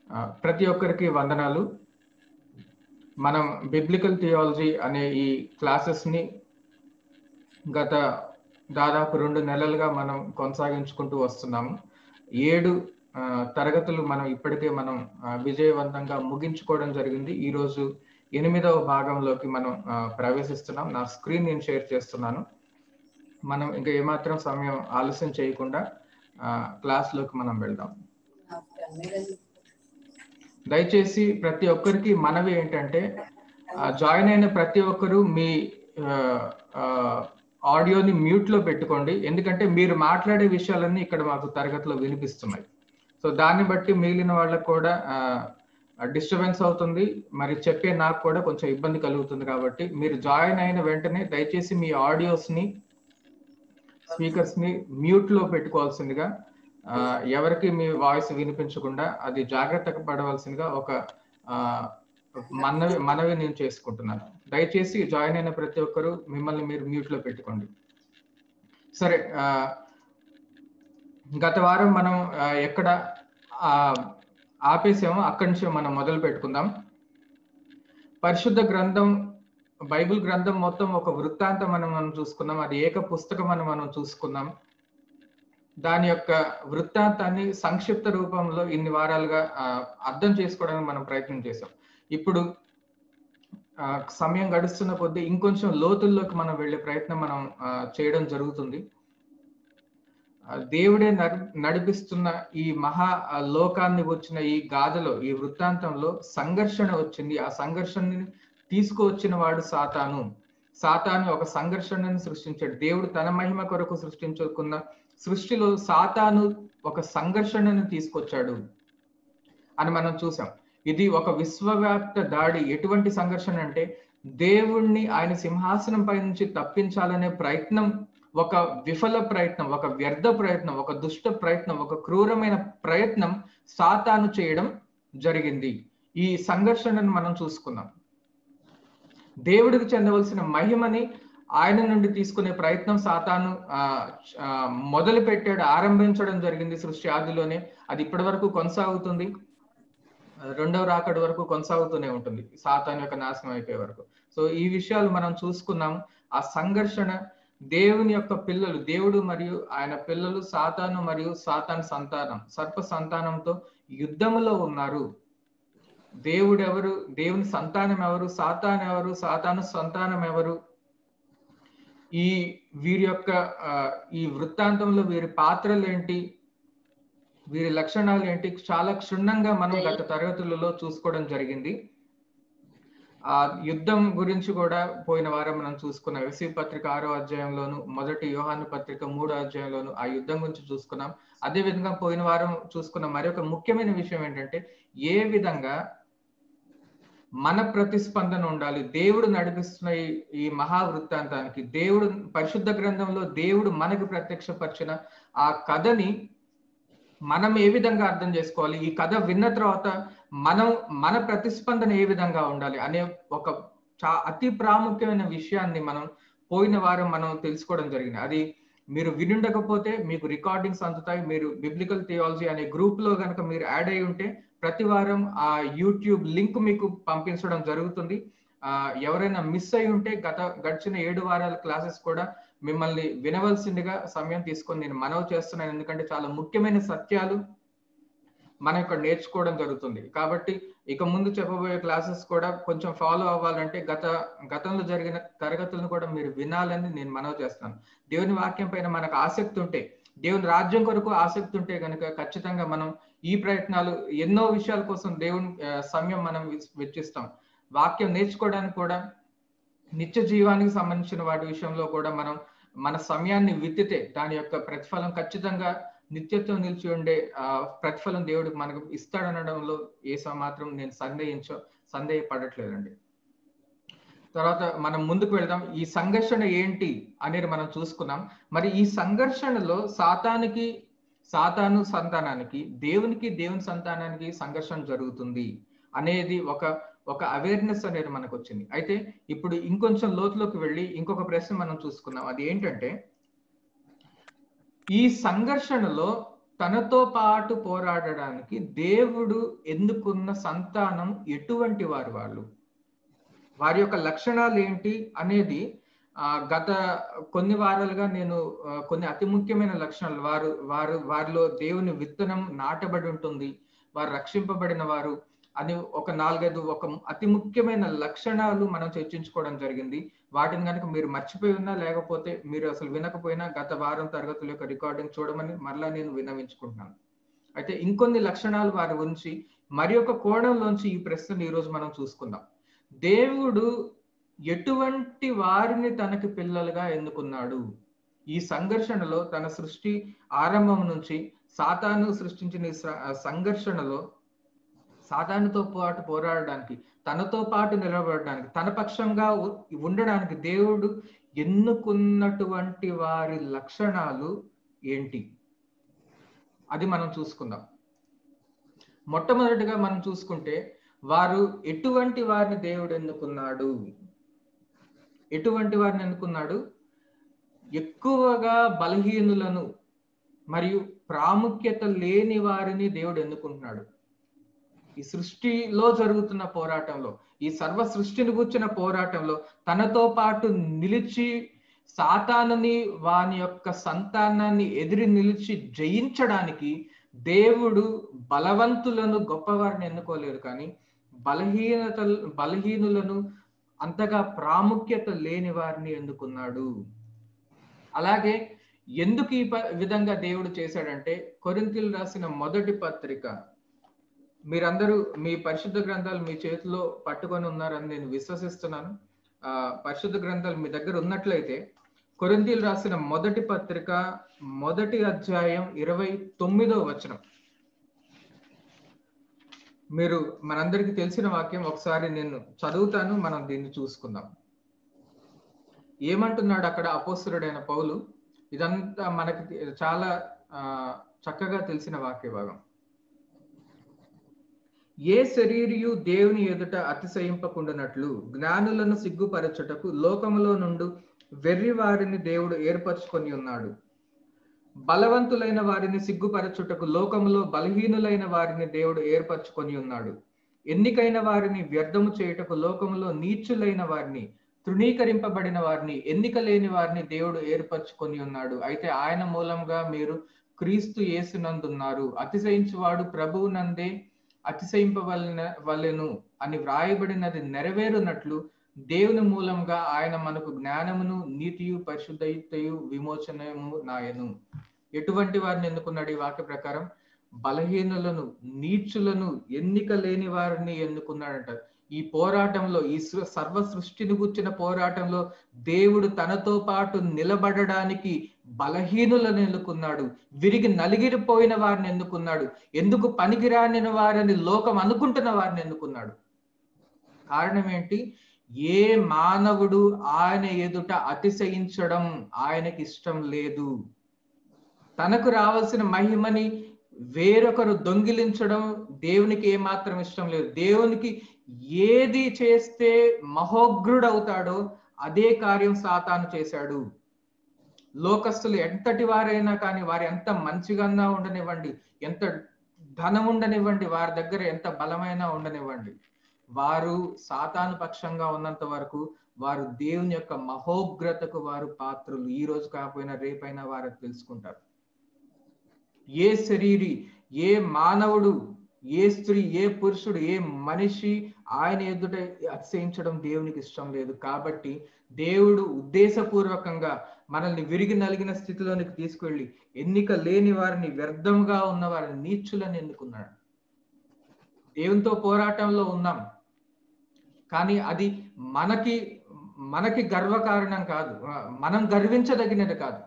ఆ, ప్రతి ఒక్కరికి వందనాలు మనం బిబ్లికల్ థియాలజీ అనే ఈ క్లాసెస్ ని గత దాదాపు రెండు నెలలుగా మనం కొనసాగించుకుంటూ వస్తున్నాము ఏడు ఆ, తరగతులు మనం ఇప్పటికే మనం ఆ, విజయవంతంగా ముగించుకోవడం జరిగింది ఈ రోజు ఎనిమిదవ భాగంలోకి మనం ఆ, ప్రవేశిస్తున్నాం నా స్క్రీన్ నేను షేర్ చేస్తున్నాను మనం ఇంకా ఏమాత్రం సమయం ఆలస్యం చేయకుండా ఆ, క్లాస్లోకి మనం వెళ్దాం దయచేసి ప్రతి ఒక్కరికి మనవి ఏంటంటే ఆ, జాయిన్ అయిన ప్రతి ఒక్కరు మీ ఆ, ఆ, ఆడియోని మ్యూట్ లో పెట్టుకోండి ఎందుకంటే మీరు మాట్లాడే విషయాలన్నీ ఇక్కడ మాకు తరగతిలో వినిపిస్తున్నాయి సో దాన్ని బట్టి మిగిలిన వాళ్ళకు కూడా డిస్టర్బెన్స్ అవుతుంది మరి చెప్పే నాకు కూడా కొంచెం ఇబ్బంది కలుగుతుంది కాబట్టి మీరు జాయిన్ అయిన వెంటనే దయచేసి మీ ఆడియోస్ ని స్పీకర్స్ ని మ్యూట్ లో పెట్టుకోవాల్సిందిగా ఆ, ఎవరికి మీ వాయిస్ వినిపించకుండా అది జాగ్రత్తగా పడవలసిందిగా ఒక ఆ, మనవి మనవి నేను చేసుకుంటున్నాను దయచేసి జాయిన్ అయిన ప్రతి ఒక్కరు మిమ్మల్ని మీరు మ్యూట్ లో పెట్టుకోండి సరే ఆ, గత వారం మనం ఆ, ఎక్కడ ఆ, ఆపేసామో అక్కడి నుంచి మనం మొదలు పెట్టుకుందాం పరిశుద్ధ గ్రంథం బైబిల్ గ్రంథం మొత్తం ఒక వృత్తాంతం మనం మనం చూసుకున్నాం అది ఏక పుస్తకం అని మనం చూసుకున్నాం దాని యొక్క వృత్తాంతాన్ని సంక్షిప్త రూపంలో ఇన్ని వారాలుగా ఆ, అర్థం చేసుకోవడానికి మనం ప్రయత్నం చేసాం ఇప్పుడు ఆ, సమయం గడుస్తున్న కొద్దీ ఇంకొంచెం లోతుల్లోకి మనం వెళ్ళే ప్రయత్నం మనం ఆ, చేయడం జరుగుతుంది ఆ, దేవుడే నడి- నడిపిస్తున్న ఈ మహా ఆ, లోకాన్ని వచ్చిన ఈ గాథలో ఈ వృత్తాంతంలో సంఘర్షణ వచ్చింది ఆ సంఘర్షణని తీసుకువచ్చిన వాడు సాతాను సాతాను ఒక సంఘర్షణను సృష్టించాడు దేవుడు తన మహిమ కొరకు సృష్టించుకున్న సృష్టిలో సాతాను ఒక సంఘర్షణను తీసుకొచ్చాడు అని మనం చూసాం ఇది ఒక విశ్వవ్యాప్త దాడి ఎటువంటి సంఘర్షణ అంటే దేవుణ్ణి ఆయన సింహాసనం పై నుంచి తప్పించాలనే ప్రయత్నం ఒక విఫల ప్రయత్నం ఒక వ్యర్థ ప్రయత్నం ఒక దుష్ట ప్రయత్నం ఒక క్రూరమైన ప్రయత్నం సాతాను చేయడం జరిగింది ఈ సంఘర్షణను మనం చూసుకున్నాం దేవుడికి చెందవలసిన మహిమని ఆయన నుండి తీసుకునే ప్రయత్నం సాతాను ఆ, ఆ, మొదలు పెట్టాడు ఆరంభించడం జరిగింది సృష్టి ఆదిలోనే అది ఇప్పటి వరకు కొనసాగుతుంది రెండవ రాకడి వరకు కొనసాగుతూనే ఉంటుంది సాతాన్ యొక్క నాశనం అయిపోయే వరకు సో ఈ విషయాలు మనం చూసుకున్నాం ఆ సంఘర్షణ దేవుని యొక్క పిల్లలు దేవుడు మరియు ఆయన పిల్లలు సాతాను మరియు సాతాన్ సంతానం సర్ప సంతానంతో యుద్ధములో ఉన్నారు దేవుడు ఎవరు దేవుని సంతానం ఎవరు సాతాన్ ఎవరు సాతాను సంతానం ఎవరు ఈ వీరి యొక్క ఆ, ఈ వృత్తాంతంలో వీరి పాత్రలు ఏంటి వీరి లక్షణాలు ఏంటి చాలా క్షుణ్ణంగా మనం గత తరగతులలో చూసుకోవడం జరిగింది ఆ యుద్ధం గురించి కూడా పోయిన వారం మనం చూసుకున్నాం ఎస్సి పత్రిక ఆరో అధ్యాయంలోను మొదటి యోహాను పత్రిక మూడో అధ్యాయంలోను ఆ యుద్ధం గురించి చూసుకున్నాం అదే విధంగా పోయిన వారం చూసుకున్న మరొక ముఖ్యమైన విషయం ఏంటంటే ఏ విధంగా మన ప్రతిస్పందన ఉండాలి దేవుడు నడిపిస్తున్న ఈ- ఈ మహా వృత్తాంతానికి దేవుడు పరిశుద్ధ గ్రంథంలో దేవుడు మనకు ప్రత్యక్షపరిచిన ఆ కథని మనం ఏ విధంగా అర్థం చేసుకోవాలి ఈ కథ విన్న తర్వాత మనం మన ప్రతిస్పందన ఏ విధంగా ఉండాలి అనే ఒక చా అతి ప్రాముఖ్యమైన విషయాన్ని మనం పోయిన వారం మనం తెలుసుకోవడం జరిగింది అది మీరు వినుండకపోతే మీకు రికార్డింగ్స్ అందుతాయి మీరు బిబ్లికల్ థియాలజీ అనే గ్రూప్ లో కనుక మీరు యాడ్ అయి ఉంటే ప్రతి వారం ఆ యూట్యూబ్ లింక్ మీకు పంపించడం జరుగుతుంది ఆ ఎవరైనా మిస్ అయి ఉంటే గత గడిచిన ఏడు వారాల క్లాసెస్ కూడా మిమ్మల్ని వినవలసిందిగా సమయం తీసుకొని నేను మనవి చేస్తున్నాను ఎందుకంటే చాలా ముఖ్యమైన సత్యాలు మనం ఇక్కడ నేర్చుకోవడం జరుగుతుంది కాబట్టి ఇక ముందు చెప్పబోయే క్లాసెస్ కూడా కొంచెం ఫాలో అవ్వాలంటే గత గతంలో జరిగిన తరగతులను కూడా మీరు వినాలని నేను మనవి చేస్తాను దేవుని వాక్యం పైన మనకు ఆసక్తి ఉంటే దేవుని రాజ్యం కొరకు ఆసక్తి ఉంటే కనుక ఖచ్చితంగా మనం ఈ ప్రయత్నాలు ఎన్నో విషయాల కోసం దేవుని ఆ, సమయం మనం వెచ్- వెచ్చిస్తాం వాక్యం నేర్చుకోవడానికి కూడా నిత్య జీవానికి సంబంధించిన వాటి విషయంలో కూడా మనం మన సమయాన్ని విత్తితే దాని యొక్క ప్రతిఫలం ఖచ్చితంగా నిత్యత్వం నిలిచి ఉండే ఆ, ప్రతిఫలం దేవుడికి మనకు ఇస్తాడనడంలో ఏ మాత్రం నేను సందేహించో సందేహపడట్లేదండి తర్వాత మనం ముందుకు వెళ్దాం ఈ సంఘర్షణ ఏంటి అనేది మనం చూసుకున్నాం మరి ఈ సంఘర్షణలో సాతానికి సాతాను సంతానానికి దేవునికి దేవుని సంతానానికి సంఘర్షణ జరుగుతుంది అనేది ఒక ఒక అవేర్నెస్ అనేది మనకు వచ్చింది అయితే ఇప్పుడు ఇంకొంచెం లోతులోకి వెళ్ళి ఇంకొక ప్రశ్న మనం చూసుకున్నాం అది ఏంటంటే ఈ సంఘర్షణలో తనతో పాటు పోరాడడానికి దేవుడు ఎన్నుకున్న సంతానం ఎటువంటి వారు వాళ్ళు వారి యొక్క లక్షణాలు ఏంటి అనేది ఆ గత కొన్ని వారాలుగా నేను ఆ, కొన్ని అతి ముఖ్యమైన లక్షణాలు వారు వారు వారిలో దేవుని విత్తనం నాటబడి ఉంటుంది వారు రక్షింపబడిన వారు అని ఒక నాలుగైదు ఒక అతి ముఖ్యమైన లక్షణాలు మనం చర్చించుకోవడం జరిగింది వాటిని కనుక మీరు మర్చిపోయి ఉన్నా లేకపోతే మీరు అసలు వినకపోయినా గత వారం తరగతుల యొక్క రికార్డింగ్ చూడమని మరలా నేను వినవించుకుంటున్నాను అయితే ఇంకొన్ని లక్షణాలు వారి గురించి మరి ఒక కోణంలోంచి ఈ ప్రశ్నను ఈ రోజు మనం చూసుకుందాం దేవుడు ఎటువంటి వారిని తనకి పిల్లలుగా ఎన్నుకున్నాడు ఈ సంఘర్షణలో తన సృష్టి ఆరంభం నుంచి సాతాను సృష్టించిన ఈ స- సంఘర్షణలో సాతానుతో పాటు పోరాడడానికి తనతో పాటు నిలబడడానికి తన పక్షంగా ఉ- ఉండడానికి దేవుడు ఎన్నుకున్నటువంటి వారి లక్షణాలు ఏంటి అది మనం చూసుకుందాం మొట్టమొదటిగా మనం చూసుకుంటే వారు ఎటువంటి వారిని దేవుడు ఎన్నుకున్నాడు ఎటువంటి వారిని ఎన్నుకున్నాడు ఎక్కువగా బలహీనులను మరియు ప్రాముఖ్యత లేని వారిని దేవుడు ఎన్నుకుంటున్నాడు ఈ సృష్టిలో జరుగుతున్న పోరాటంలో ఈ సర్వ సృష్టిని కూర్చున్న పోరాటంలో తనతో పాటు నిలిచి సాతానుని వాని యొక్క సంతానాన్ని ఎదిరి నిలిచి జయించడానికి దేవుడు బలవంతులను గొప్పవారిని ఎన్నుకోలేదు కానీ బలహీనత బలహీనులను అంతగా ప్రాముఖ్యత లేని వారిని ఎన్నుకున్నాడు అలాగే ఎందుకు ఈ ప- విధంగా దేవుడు చేశాడంటే కొరింతలు రాసిన మొదటి పత్రిక మీరందరూ మీ పరిశుద్ధ గ్రంథాలు మీ చేతిలో పట్టుకొని ఉన్నారని నేను విశ్వసిస్తున్నాను ఆ పరిశుద్ధ గ్రంథాలు మీ దగ్గర ఉన్నట్లయితే కొరింతీలు రాసిన మొదటి పత్రిక మొదటి అధ్యాయం ఇరవై తొమ్మిదో వచనం మీరు మనందరికీ తెలిసిన వాక్యం ఒకసారి నేను చదువుతాను మనం దీన్ని చూసుకుందాం ఏమంటున్నాడు అక్కడ అపోస్తుడైన పౌలు ఇదంతా మనకి చాలా ఆ, చక్కగా తెలిసిన వాక్య భాగం ఏ శరీరియు దేవుని ఎదుట అతిశయింపకుండానట్లు జ్ఞానులను సిగ్గుపరచుటకు లోకములో నుండి వెర్రి వారిని దేవుడు ఏర్పరచుకొని ఉన్నాడు బలవంతులైన వారిని సిగ్గుపరచుటకు లోకములో బలహీనులైన వారిని దేవుడు ఏర్పరచుకొని ఉన్నాడు ఎన్నికైన వారిని వ్యర్థము చేయుటకు లోకములో నీచులైన వారిని తృణీకరింపబడిన వారిని ఎన్నిక లేని వారిని దేవుడు ఏర్పరచుకొని ఉన్నాడు అయితే ఆయన మూలంగా మీరు క్రీస్తు యేసునందున్నారు అతిశయించువాడు ప్రభువు నందే అతిశయింపవలన వలెను అని వ్రాయబడినది నెరవేరునట్లు దేవుని మూలంగా ఆయన మనకు జ్ఞానమును నీతియు పరిశుద్ధతయు విమోచనము నాయను ఎటువంటి వారిని ఎన్నుకున్నాడు ఈ వాక్య ప్రకారం బలహీనులను నీచులను ఎన్నిక లేని వారిని ఎన్నుకున్నాడంట ఈ పోరాటంలో ఈ సృ- సర్వ సృష్టిని గుర్చిన పోరాటంలో దేవుడు తనతో పాటు నిలబడడానికి బలహీనులను ఎన్నుకున్నాడు విరిగి నలిగిరిపోయిన వారిని ఎన్నుకున్నాడు ఎందుకు పనికిరాని వారిని లోకం అనుకుంటున్న వారిని ఎన్నుకున్నాడు కారణం ఏంటి ఏ మానవుడు ఆయన ఎదుట అతిశయించడం ఆయనకి ఇష్టం లేదు తనకు రావాల్సిన మహిమని వేరొకరు దొంగిలించడం దేవునికి ఏమాత్రం ఇష్టం లేదు దేవునికి ఏది చేస్తే మహోగ్రుడవుతాడో అదే కార్యం సాతాను చేశాడు లోకస్తులు ఎంతటి వారైనా కానీ వారు ఎంత మంచిగా ఉండనివ్వండి ఎంత ధనం ఉండనివ్వండి వారి దగ్గర ఎంత బలమైనా ఉండనివ్వండి వారు సాతాను పక్షంగా ఉన్నంత వరకు వారు దేవుని యొక్క మహోగ్రతకు వారు పాత్రులు ఈ రోజు కాకపోయినా రేపైనా వారు తెలుసుకుంటారు ఏ శరీరి ఏ మానవుడు ఏ స్త్రీ ఏ పురుషుడు ఏ మనిషి ఆయన ఎదుట అతిశయించడం దేవునికి ఇష్టం లేదు కాబట్టి దేవుడు ఉద్దేశపూర్వకంగా మనల్ని విరిగి నలిగిన స్థితిలోనికి తీసుకెళ్ళి ఎన్నిక లేని వారిని వ్యర్థంగా ఉన్న వారిని నీచులని ఎన్నుకున్నాడు దేవునితో పోరాటంలో ఉన్నాం కానీ అది మనకి మనకి గర్వకారణం కాదు మనం గర్వించదగినది కాదు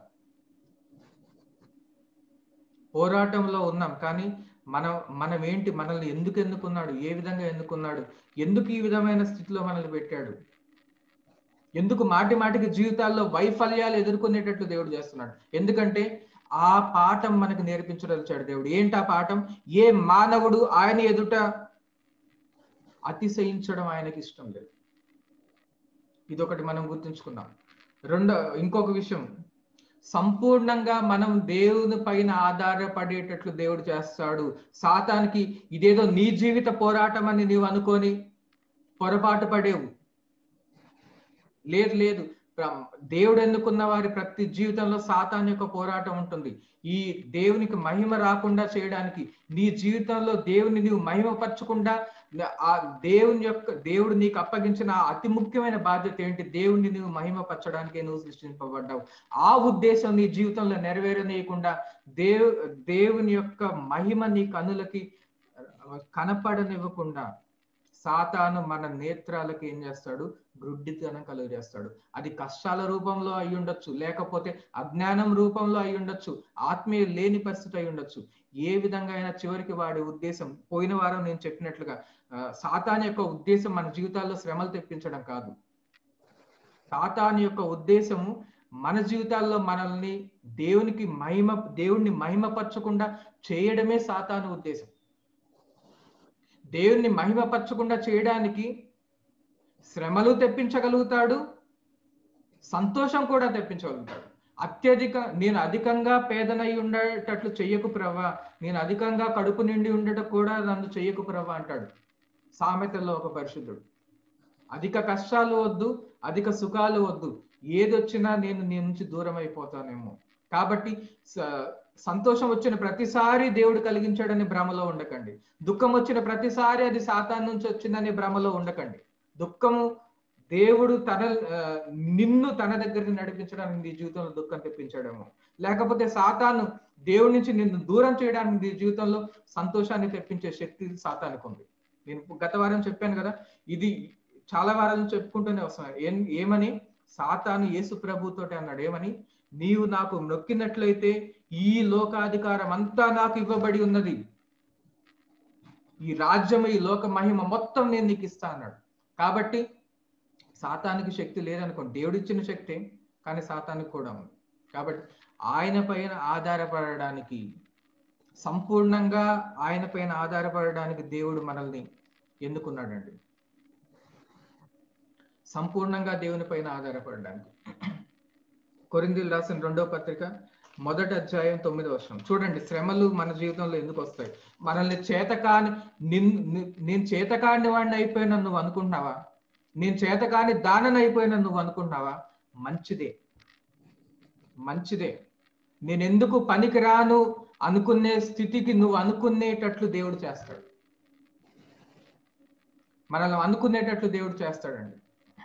పోరాటంలో ఉన్నాం కానీ మనం మనం ఏంటి మనల్ని ఎందుకు ఎన్నుకున్నాడు ఏ విధంగా ఎన్నుకున్నాడు ఎందుకు ఈ విధమైన స్థితిలో మనల్ని పెట్టాడు ఎందుకు మాటి మాటికి జీవితాల్లో వైఫల్యాలు ఎదుర్కొనేటట్లు దేవుడు చేస్తున్నాడు ఎందుకంటే ఆ పాఠం మనకు నేర్పించదలిచాడు దేవుడు ఏంటి ఆ పాఠం ఏ మానవుడు ఆయన ఎదుట అతిశయించడం ఆయనకి ఇష్టం లేదు ఇదొకటి మనం గుర్తుంచుకుందాం రెండో ఇంకొక విషయం సంపూర్ణంగా మనం దేవుని పైన ఆధారపడేటట్లు దేవుడు చేస్తాడు సాతానికి ఇదేదో నీ జీవిత పోరాటం అని నీవు అనుకొని పొరపాటు పడేవు లేదు లేదు దేవుడు ఎన్నుకున్న వారి ప్రతి జీవితంలో సాతాన్ యొక్క పోరాటం ఉంటుంది ఈ దేవునికి మహిమ రాకుండా చేయడానికి నీ జీవితంలో దేవుని నీవు మహిమపరచకుండా ఆ దేవుని యొక్క దేవుడు నీకు అప్పగించిన అతి ముఖ్యమైన బాధ్యత ఏంటి దేవుణ్ణి నువ్వు మహిమపరచడానికి నువ్వు సృష్టింపబడ్డావు ఆ ఉద్దేశం నీ జీవితంలో నెరవేరనీయకుండా దేవు దేవుని యొక్క మహిమ నీ కనులకి కనపడనివ్వకుండా సాతాను మన నేత్రాలకు ఏం చేస్తాడు గ్రుడ్డితనం కలుగు చేస్తాడు అది కష్టాల రూపంలో అయి ఉండొచ్చు లేకపోతే అజ్ఞానం రూపంలో అయి ఉండొచ్చు ఆత్మీయ లేని పరిస్థితి అయి ఉండొచ్చు ఏ విధంగా అయినా చివరికి వాడి ఉద్దేశం పోయిన వారం నేను చెప్పినట్లుగా సాతాన్ యొక్క ఉద్దేశం మన జీవితాల్లో శ్రమలు తెప్పించడం కాదు సాతాన్ యొక్క ఉద్దేశము మన జీవితాల్లో మనల్ని దేవునికి మహిమ దేవుణ్ణి మహిమపరచకుండా చేయడమే సాతాను ఉద్దేశం దేవుణ్ణి మహిమపరచకుండా చేయడానికి శ్రమలు తెప్పించగలుగుతాడు సంతోషం కూడా తెప్పించగలుగుతాడు అత్యధిక నేను అధికంగా పేదనై ఉండేటట్లు చెయ్యకు ప్రవ్వా నేను అధికంగా కడుపు నిండి ఉండటం కూడా నన్ను చెయ్యకు ప్రవ్వా అంటాడు సామెతల్లో ఒక పరిశుద్ధుడు అధిక కష్టాలు వద్దు అధిక సుఖాలు వద్దు ఏదొచ్చినా నేను నీ నుంచి దూరం అయిపోతానేమో కాబట్టి సంతోషం వచ్చిన ప్రతిసారి దేవుడు కలిగించాడని భ్రమలో ఉండకండి దుఃఖం వచ్చిన ప్రతిసారి అది సాతాన్ నుంచి వచ్చిందనే భ్రమలో ఉండకండి దుఃఖము దేవుడు తన నిన్ను తన దగ్గరికి నడిపించడానికి నీ జీవితంలో దుఃఖం తెప్పించాడేమో లేకపోతే సాతాను దేవుడి నుంచి నిన్ను దూరం చేయడానికి నీ జీవితంలో సంతోషాన్ని తెప్పించే శక్తి సాతానికి ఉంది నేను గత వారం చెప్పాను కదా ఇది చాలా వారాలు చెప్పుకుంటూనే వస్తున్నాను ఏం ఏమని సాతాను యేసు ప్రభుతోటి అన్నాడు ఏమని నీవు నాకు నొక్కినట్లయితే ఈ లోకాధికారం అంతా నాకు ఇవ్వబడి ఉన్నది ఈ రాజ్యం ఈ లోక మహిమ మొత్తం నేను నీకు ఇస్తా అన్నాడు కాబట్టి సాతానికి శక్తి లేదనుకోండి దేవుడిచ్చిన శక్తి కానీ సాతానికి కూడా ఉంది కాబట్టి ఆయన పైన ఆధారపడడానికి సంపూర్ణంగా ఆయన పైన ఆధారపడడానికి దేవుడు మనల్ని ఎన్నుకున్నాడండి సంపూర్ణంగా దేవుని పైన ఆధారపడడానికి కొరిందీలు రాసిన రెండో పత్రిక మొదటి అధ్యాయం తొమ్మిదో వర్షం చూడండి శ్రమలు మన జీవితంలో ఎందుకు వస్తాయి మనల్ని చేతకాని నేను చేతకాని వాడిని అయిపోయినా నువ్వు అనుకుంటున్నావా నేను చేతకాని దానని అయిపోయినా నువ్వు అనుకుంటున్నావా మంచిదే మంచిదే నేను ఎందుకు పనికిరాను అనుకునే స్థితికి నువ్వు అనుకునేటట్లు దేవుడు చేస్తాడు మనల్ని అనుకునేటట్లు దేవుడు చేస్తాడండి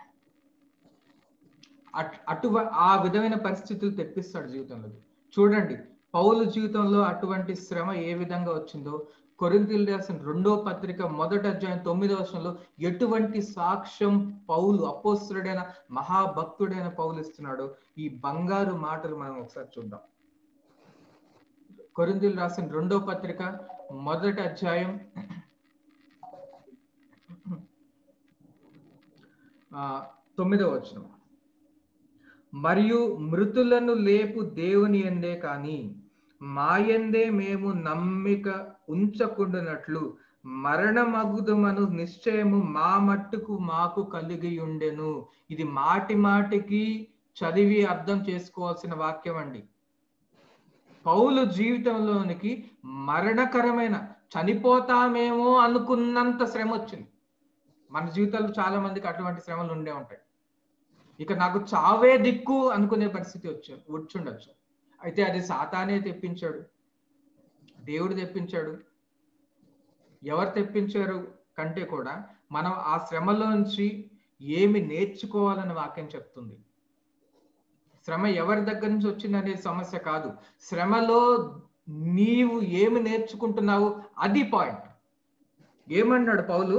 అటు ఆ విధమైన పరిస్థితులు తెప్పిస్తాడు జీవితంలో చూడండి పౌలు జీవితంలో అటువంటి శ్రమ ఏ విధంగా వచ్చిందో కొరింతలు రాసిన రెండో పత్రిక మొదటి అధ్యాయం తొమ్మిదో వర్షంలో ఎటువంటి సాక్ష్యం పౌలు అపోస్తుడైన మహాభక్తుడైన పౌలు ఇస్తున్నాడు ఈ బంగారు మాటలు మనం ఒకసారి చూద్దాం కొరింతలు రాసిన రెండో పత్రిక మొదటి అధ్యాయం తొమ్మిదో వచనం మరియు మృతులను లేపు దేవుని ఎందే కాని మాయందే మేము నమ్మిక ఉంచకుండానట్లు మరణమగుదమను నిశ్చయము మా మట్టుకు మాకు కలిగి ఉండెను ఇది మాటి మాటికి చదివి అర్థం చేసుకోవాల్సిన వాక్యం అండి పౌలు జీవితంలోనికి మరణకరమైన చనిపోతామేమో అనుకున్నంత శ్రమ వచ్చింది మన జీవితాల్లో చాలా మందికి అటువంటి శ్రమలు ఉండే ఉంటాయి ఇక నాకు చావే దిక్కు అనుకునే పరిస్థితి వచ్చి వచ్చుండొచ్చు అయితే అది సాతానే తెప్పించాడు దేవుడు తెప్పించాడు ఎవరు తెప్పించారు కంటే కూడా మనం ఆ శ్రమలోంచి ఏమి నేర్చుకోవాలని వాక్యం చెప్తుంది శ్రమ ఎవరి దగ్గర నుంచి వచ్చిందనే సమస్య కాదు శ్రమలో నీవు ఏమి నేర్చుకుంటున్నావు అది పాయింట్ ఏమన్నాడు పౌలు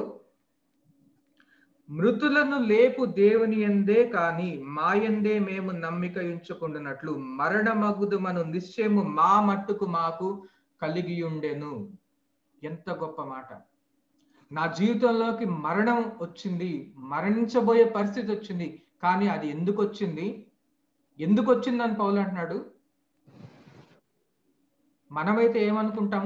మృతులను లేపు దేవుని ఎందే కాని మాయందే మేము నమ్మిక ఉంచుకుంటున్నట్లు మరణమగుదు మన నిశ్చయము మా మట్టుకు మాకు కలిగి ఉండెను ఎంత గొప్ప మాట నా జీవితంలోకి మరణం వచ్చింది మరణించబోయే పరిస్థితి వచ్చింది కానీ అది ఎందుకు వచ్చింది ఎందుకు వచ్చిందని పౌలు అంటున్నాడు మనమైతే ఏమనుకుంటాం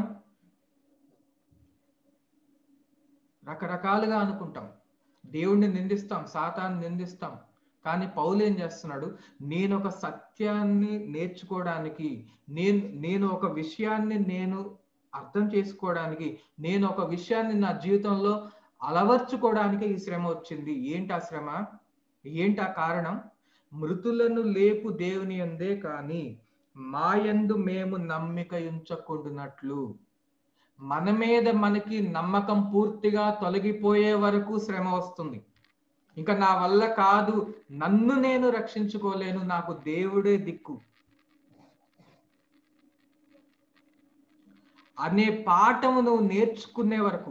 రకరకాలుగా అనుకుంటాం దేవుణ్ణి నిందిస్తాం సాతాన్ని నిందిస్తాం కానీ పౌలు ఏం చేస్తున్నాడు నేను ఒక సత్యాన్ని నేర్చుకోవడానికి నేను నేను ఒక విషయాన్ని నేను అర్థం చేసుకోవడానికి నేను ఒక విషయాన్ని నా జీవితంలో అలవర్చుకోవడానికి ఈ శ్రమ వచ్చింది ఏంటి ఆ శ్రమ ఏంటి ఆ కారణం మృతులను లేపు దేవుని అందే కానీ మాయందు మేము నమ్మిక ఉంచకుండునట్లు మన మీద మనకి నమ్మకం పూర్తిగా తొలగిపోయే వరకు శ్రమ వస్తుంది ఇంకా నా వల్ల కాదు నన్ను నేను రక్షించుకోలేను నాకు దేవుడే దిక్కు అనే పాఠము నువ్వు నేర్చుకునే వరకు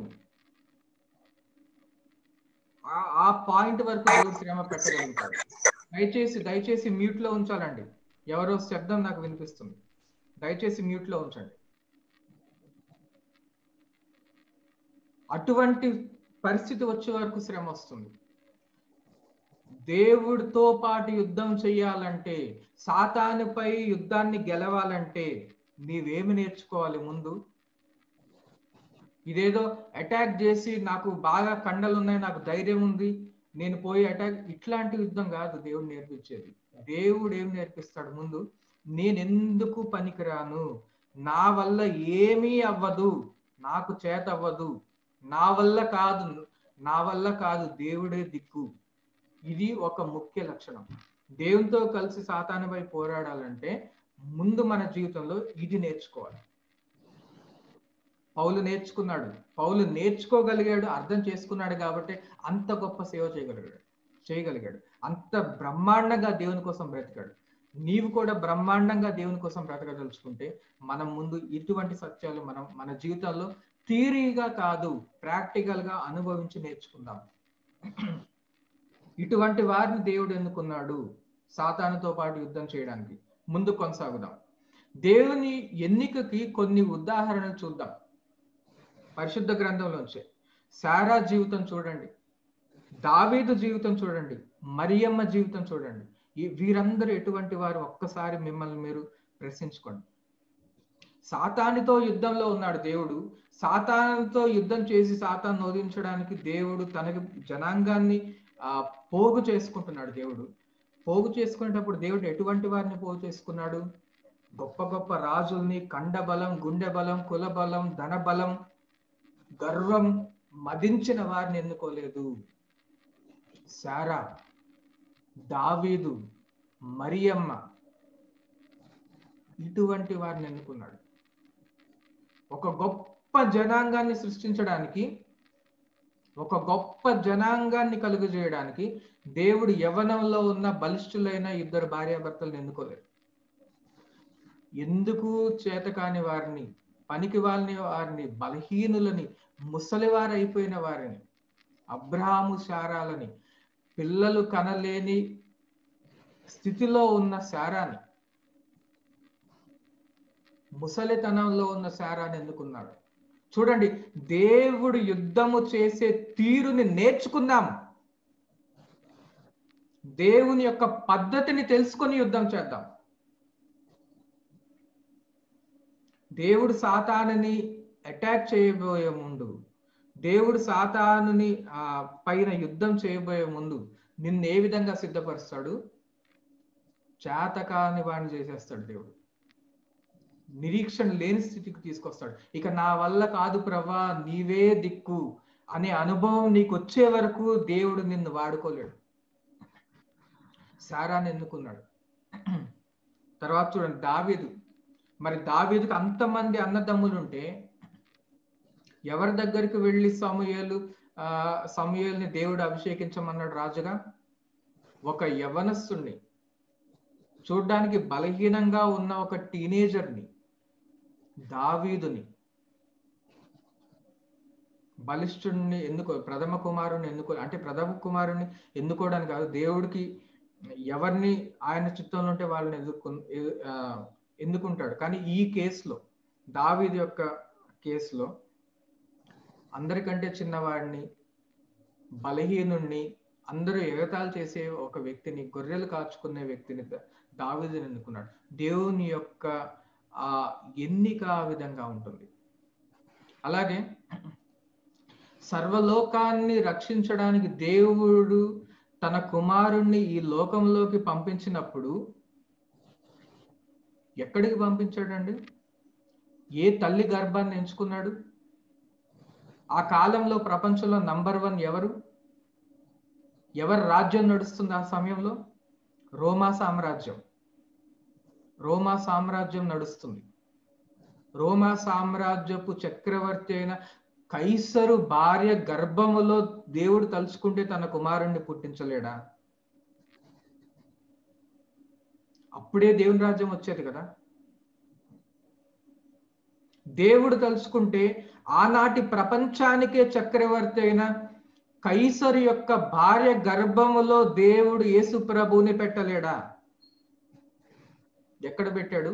ఆ పాయింట్ వరకు దేవుడు శ్రమ పెట్టగలుగుతాడు దయచేసి దయచేసి మ్యూట్ లో ఉంచాలండి ఎవరో శబ్దం నాకు వినిపిస్తుంది దయచేసి మ్యూట్ లో ఉంచండి అటువంటి పరిస్థితి వచ్చే వరకు శ్రమ వస్తుంది దేవుడితో పాటు యుద్ధం చెయ్యాలంటే సాతానుపై యుద్ధాన్ని గెలవాలంటే నీవేమి నేర్చుకోవాలి ముందు ఇదేదో అటాక్ చేసి నాకు బాగా కండలు ఉన్నాయి నాకు ధైర్యం ఉంది నేను పోయి అటాక్ ఇట్లాంటి యుద్ధం కాదు దేవుడు నేర్పించేది దేవుడు ఏం నేర్పిస్తాడు ముందు నేను ఎందుకు పనికిరాను నా వల్ల ఏమీ అవ్వదు నాకు చేత అవ్వదు నా వల్ల కాదు నా వల్ల కాదు దేవుడే దిక్కు ఇది ఒక ముఖ్య లక్షణం దేవునితో కలిసి సాతానుపై పోరాడాలంటే ముందు మన జీవితంలో ఇది నేర్చుకోవాలి పౌలు నేర్చుకున్నాడు పౌలు నేర్చుకోగలిగాడు అర్థం చేసుకున్నాడు కాబట్టి అంత గొప్ప సేవ చేయగలిగాడు చేయగలిగాడు అంత బ్రహ్మాండంగా దేవుని కోసం బ్రతికాడు నీవు కూడా బ్రహ్మాండంగా దేవుని కోసం బ్రతకదలుచుకుంటే మనం ముందు ఇటువంటి సత్యాలు మనం మన జీవితాల్లో థియరీగా కాదు ప్రాక్టికల్ గా అనుభవించి నేర్చుకుందాం ఇటువంటి వారిని దేవుడు ఎన్నుకున్నాడు సాతానుతో పాటు యుద్ధం చేయడానికి ముందు కొనసాగుదాం దేవుని ఎన్నికకి కొన్ని ఉదాహరణలు చూద్దాం పరిశుద్ధ గ్రంథంలోంచి సారా జీవితం చూడండి దావీదు జీవితం చూడండి మరియమ్మ జీవితం చూడండి ఈ వీరందరూ ఎటువంటి వారు ఒక్కసారి మిమ్మల్ని మీరు ప్రశ్నించుకోండి సాతానితో యుద్ధంలో ఉన్నాడు దేవుడు సాతానుతో యుద్ధం చేసి సాతాన్ని నోదించడానికి దేవుడు తనకి జనాంగాన్ని ఆ పోగు చేసుకుంటున్నాడు దేవుడు పోగు చేసుకునేటప్పుడు దేవుడు ఎటువంటి వారిని పోగు చేసుకున్నాడు గొప్ప గొప్ప రాజుల్ని కండ బలం గుండె బలం కుల బలం ధన బలం గర్వం మదించిన వారిని ఎన్నుకోలేదు శారా దావీదు మరియమ్మ ఇటువంటి వారిని ఎన్నుకున్నాడు ఒక గొప్ప జనాంగాన్ని సృష్టించడానికి ఒక గొప్ప జనాంగాన్ని కలుగజేయడానికి దేవుడు యవనంలో ఉన్న బలిష్ఠులైన ఇద్దరు భార్యాభర్తలను ఎన్నుకోలేదు ఎందుకు చేతకాని వారిని పనికి వాళ్ళని వారిని బలహీనులని ముసలివారు అయిపోయిన వారిని అబ్రహాము శారాలని పిల్లలు కనలేని స్థితిలో ఉన్న శారాని ముసలితనంలో ఉన్న శారాన్ని ఎందుకున్నాడు చూడండి దేవుడు యుద్ధము చేసే తీరుని నేర్చుకుందాం దేవుని యొక్క పద్ధతిని తెలుసుకొని యుద్ధం చేద్దాం దేవుడు సాతానుని అటాక్ చేయబోయే ముందు దేవుడు సాతానుని ఆ పైన యుద్ధం చేయబోయే ముందు నిన్ను ఏ విధంగా సిద్ధపరుస్తాడు చేతకాని వాడిని చేసేస్తాడు దేవుడు నిరీక్షణ లేని స్థితికి తీసుకొస్తాడు ఇక నా వల్ల కాదు ప్రభా నీవే దిక్కు అనే అనుభవం నీకు వచ్చే వరకు దేవుడు నిన్ను వాడుకోలేడు సారాన్ని ఎన్నుకున్నాడు తర్వాత చూడండి దావీదు మరి దావీదుకు అంతమంది అన్నదమ్ములు ఉంటే ఎవరి దగ్గరికి వెళ్ళి సమూహలు ఆ సమూహల్ని దేవుడు అభిషేకించమన్నాడు రాజుగా ఒక యవనస్తుణ్ణి చూడ్డానికి బలహీనంగా ఉన్న ఒక టీనేజర్ని దావీదుని బలిష్ఠుడిని ఎన్నుకో ప్రథమ కుమారుని ఎన్నుకో అంటే ప్రథమ కుమారుని ఎన్నుకోవడానికి కాదు దేవుడికి ఎవరిని ఆయన చిత్తంలో ఉంటే వాళ్ళని ఎదుర్కొ ఎన్నుకుంటాడు కానీ ఈ కేసులో దావీదు యొక్క కేసులో అందరికంటే చిన్నవాడిని బలహీనుణ్ణి అందరూ ఎగతాలు చేసే ఒక వ్యక్తిని గొర్రెలు కాచుకునే వ్యక్తిని దావీదుని ఎన్నుకున్నాడు దేవుని యొక్క ఆ ఎన్నిక ఆ విధంగా ఉంటుంది అలాగే సర్వలోకాన్ని రక్షించడానికి దేవుడు తన కుమారుణ్ణి ఈ లోకంలోకి పంపించినప్పుడు ఎక్కడికి పంపించాడండి ఏ తల్లి గర్భాన్ని ఎంచుకున్నాడు ఆ కాలంలో ప్రపంచంలో నంబర్ వన్ ఎవరు ఎవరి రాజ్యం నడుస్తుంది ఆ సమయంలో రోమా సామ్రాజ్యం రోమా సామ్రాజ్యం నడుస్తుంది రోమా సామ్రాజ్యపు చక్రవర్తి అయిన కైసరు భార్య గర్భములో దేవుడు తలుచుకుంటే తన కుమారుణ్ణి పుట్టించలేడా అప్పుడే దేవుని రాజ్యం వచ్చేది కదా దేవుడు తలుచుకుంటే ఆనాటి ప్రపంచానికే చక్రవర్తి అయిన కైసరు యొక్క భార్య గర్భములో దేవుడు యేసు ప్రభువుని పెట్టలేడా ఎక్కడ పెట్టాడు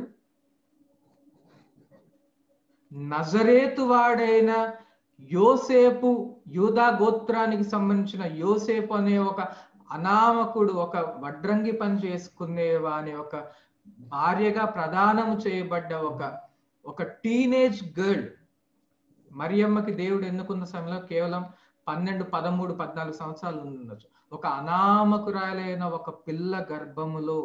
నజరేతు వాడైన యోసేపు యూదా గోత్రానికి సంబంధించిన యోసేపు అనే ఒక అనామకుడు ఒక వడ్రంగి పని చేసుకునే వాని ఒక భార్యగా ప్రదానం చేయబడ్డ ఒక ఒక టీనేజ్ గర్ల్ మరియమ్మకి దేవుడు ఎన్నుకున్న సమయంలో కేవలం పన్నెండు పదమూడు పద్నాలుగు సంవత్సరాలు ఉండొచ్చు ఒక అనామకురాలైన ఒక పిల్ల గర్భములో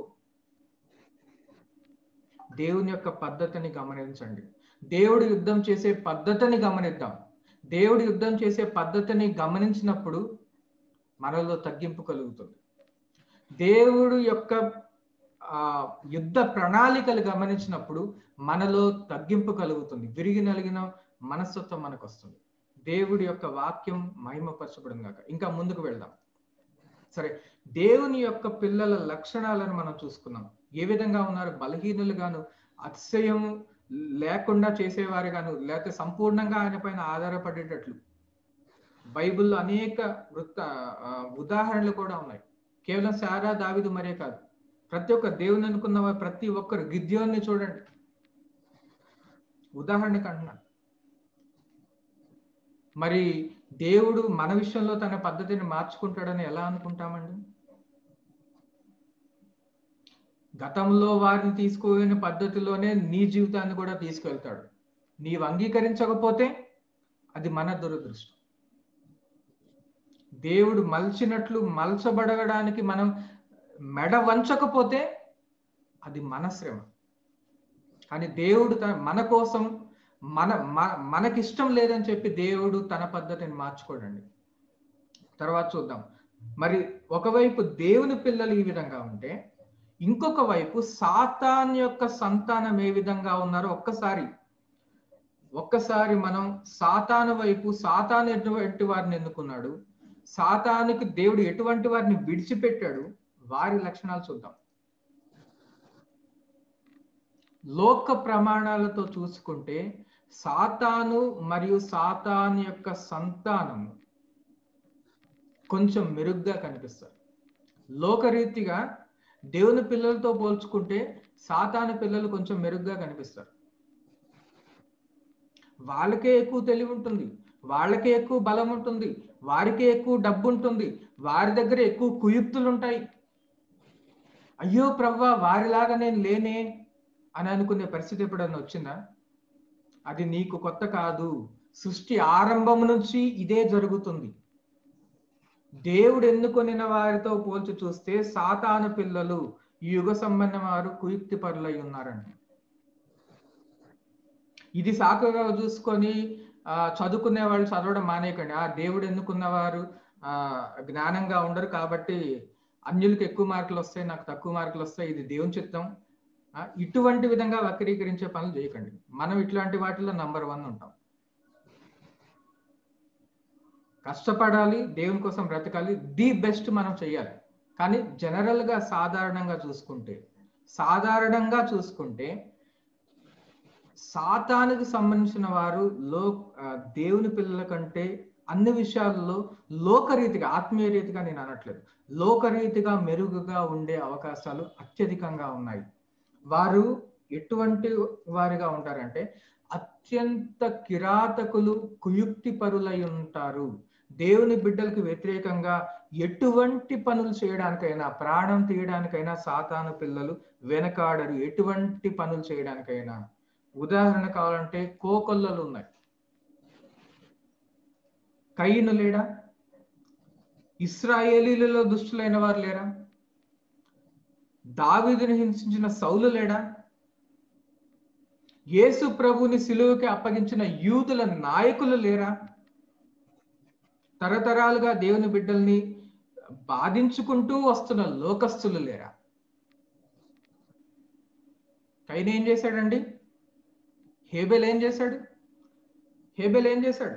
దేవుని యొక్క పద్ధతిని గమనించండి దేవుడు యుద్ధం చేసే పద్ధతిని గమనిద్దాం దేవుడు యుద్ధం చేసే పద్ధతిని గమనించినప్పుడు మనలో తగ్గింపు కలుగుతుంది దేవుడు యొక్క ఆ యుద్ధ ప్రణాళికలు గమనించినప్పుడు మనలో తగ్గింపు కలుగుతుంది విరిగి నలిగిన మనస్తత్వం మనకు వస్తుంది దేవుడి యొక్క వాక్యం మహిమపరచబడం కాక ఇంకా ముందుకు వెళ్దాం సరే దేవుని యొక్క పిల్లల లక్షణాలను మనం చూసుకున్నాం ఏ విధంగా ఉన్నారు బలహీనులుగాను అతిశయం లేకుండా చేసేవారుగాను లేకపోతే సంపూర్ణంగా ఆయన పైన ఆధారపడేటట్లు బైబిల్లో అనేక వృత్త ఉదాహరణలు కూడా ఉన్నాయి కేవలం సారా దావిదు మరే కాదు ప్రతి ఒక్క దేవుని అనుకున్న ప్రతి ఒక్కరు గిద్యోన్ని చూడండి ఉదాహరణకి అంటున్నాను మరి దేవుడు మన విషయంలో తన పద్ధతిని మార్చుకుంటాడని ఎలా అనుకుంటామండి గతంలో వారిని తీసుకుపోయిన పద్ధతిలోనే నీ జీవితాన్ని కూడా తీసుకెళ్తాడు నీవు అంగీకరించకపోతే అది మన దురదృష్టం దేవుడు మలిచినట్లు మలచబడడానికి మనం మెడ వంచకపోతే అది మన శ్రమ కానీ దేవుడు తన మన కోసం మన మనకిష్టం లేదని చెప్పి దేవుడు తన పద్ధతిని మార్చుకోడండి తర్వాత చూద్దాం మరి ఒకవైపు దేవుని పిల్లలు ఈ విధంగా ఉంటే ఇంకొక వైపు సాతాన్ యొక్క సంతానం ఏ విధంగా ఉన్నారో ఒక్కసారి ఒక్కసారి మనం సాతాను వైపు సాతాను ఎటువంటి వారిని ఎన్నుకున్నాడు సాతానికి దేవుడు ఎటువంటి వారిని విడిచిపెట్టాడు వారి లక్షణాలు చూద్దాం లోక ప్రమాణాలతో చూసుకుంటే సాతాను మరియు సాతాను యొక్క సంతానము కొంచెం మెరుగ్గా కనిపిస్తారు లోకరీతిగా దేవుని పిల్లలతో పోల్చుకుంటే సాతాను పిల్లలు కొంచెం మెరుగ్గా కనిపిస్తారు వాళ్ళకే ఎక్కువ తెలివి ఉంటుంది వాళ్ళకే ఎక్కువ బలం ఉంటుంది వారికే ఎక్కువ డబ్బు ఉంటుంది వారి దగ్గర ఎక్కువ కుయుక్తులు ఉంటాయి అయ్యో ప్రవ్వా వారిలాగా నేను లేనే అని అనుకునే పరిస్థితి ఎప్పుడన్నా వచ్చిందా అది నీకు కొత్త కాదు సృష్టి ఆరంభం నుంచి ఇదే జరుగుతుంది దేవుడు ఎన్నుకొనిన వారితో పోల్చి చూస్తే సాతాను పిల్లలు ఈ యుగ సంబంధం వారు కుయుక్తి పరులై ఉన్నారండి ఇది సాకుగా చూసుకొని ఆ చదువుకునే వాళ్ళు చదవడం మానేయకండి ఆ దేవుడు ఎన్నుకున్నవారు ఆ జ్ఞానంగా ఉండరు కాబట్టి అన్యులకు ఎక్కువ మార్కులు వస్తాయి నాకు తక్కువ మార్కులు వస్తాయి ఇది దేవుని చిత్తం ఇటువంటి విధంగా వక్రీకరించే పనులు చేయకండి మనం ఇట్లాంటి వాటిలో నంబర్ వన్ ఉంటాం కష్టపడాలి దేవుని కోసం బ్రతకాలి ది బెస్ట్ మనం చేయాలి కానీ జనరల్గా సాధారణంగా చూసుకుంటే సాధారణంగా చూసుకుంటే సాతానికి సంబంధించిన వారు లో దేవుని పిల్లల కంటే అన్ని విషయాల్లో లోకరీతిగా ఆత్మీయ రీతిగా నేను అనట్లేదు లోకరీతిగా మెరుగుగా ఉండే అవకాశాలు అత్యధికంగా ఉన్నాయి వారు ఎటువంటి వారిగా ఉంటారంటే అత్యంత కిరాతకులు కుయుక్తి పరులై ఉంటారు దేవుని బిడ్డలకు వ్యతిరేకంగా ఎటువంటి పనులు చేయడానికైనా ప్రాణం తీయడానికైనా సాతాను పిల్లలు వెనకాడరు ఎటువంటి పనులు చేయడానికైనా ఉదాహరణ కావాలంటే కోకొల్లలు ఉన్నాయి కయ్యను లేడా ఇస్రాయేలీలలో దుష్టులైన వారు లేరా దావీదుని హింసించిన సౌలు లేడా యేసు ప్రభుని సిలువకి అప్పగించిన యూదుల నాయకులు లేరా తరతరాలుగా దేవుని బిడ్డల్ని బాధించుకుంటూ వస్తున్న లోకస్తులు లేరా కైన ఏం చేశాడండి హేబెల్ ఏం చేశాడు హేబెల్ ఏం చేశాడు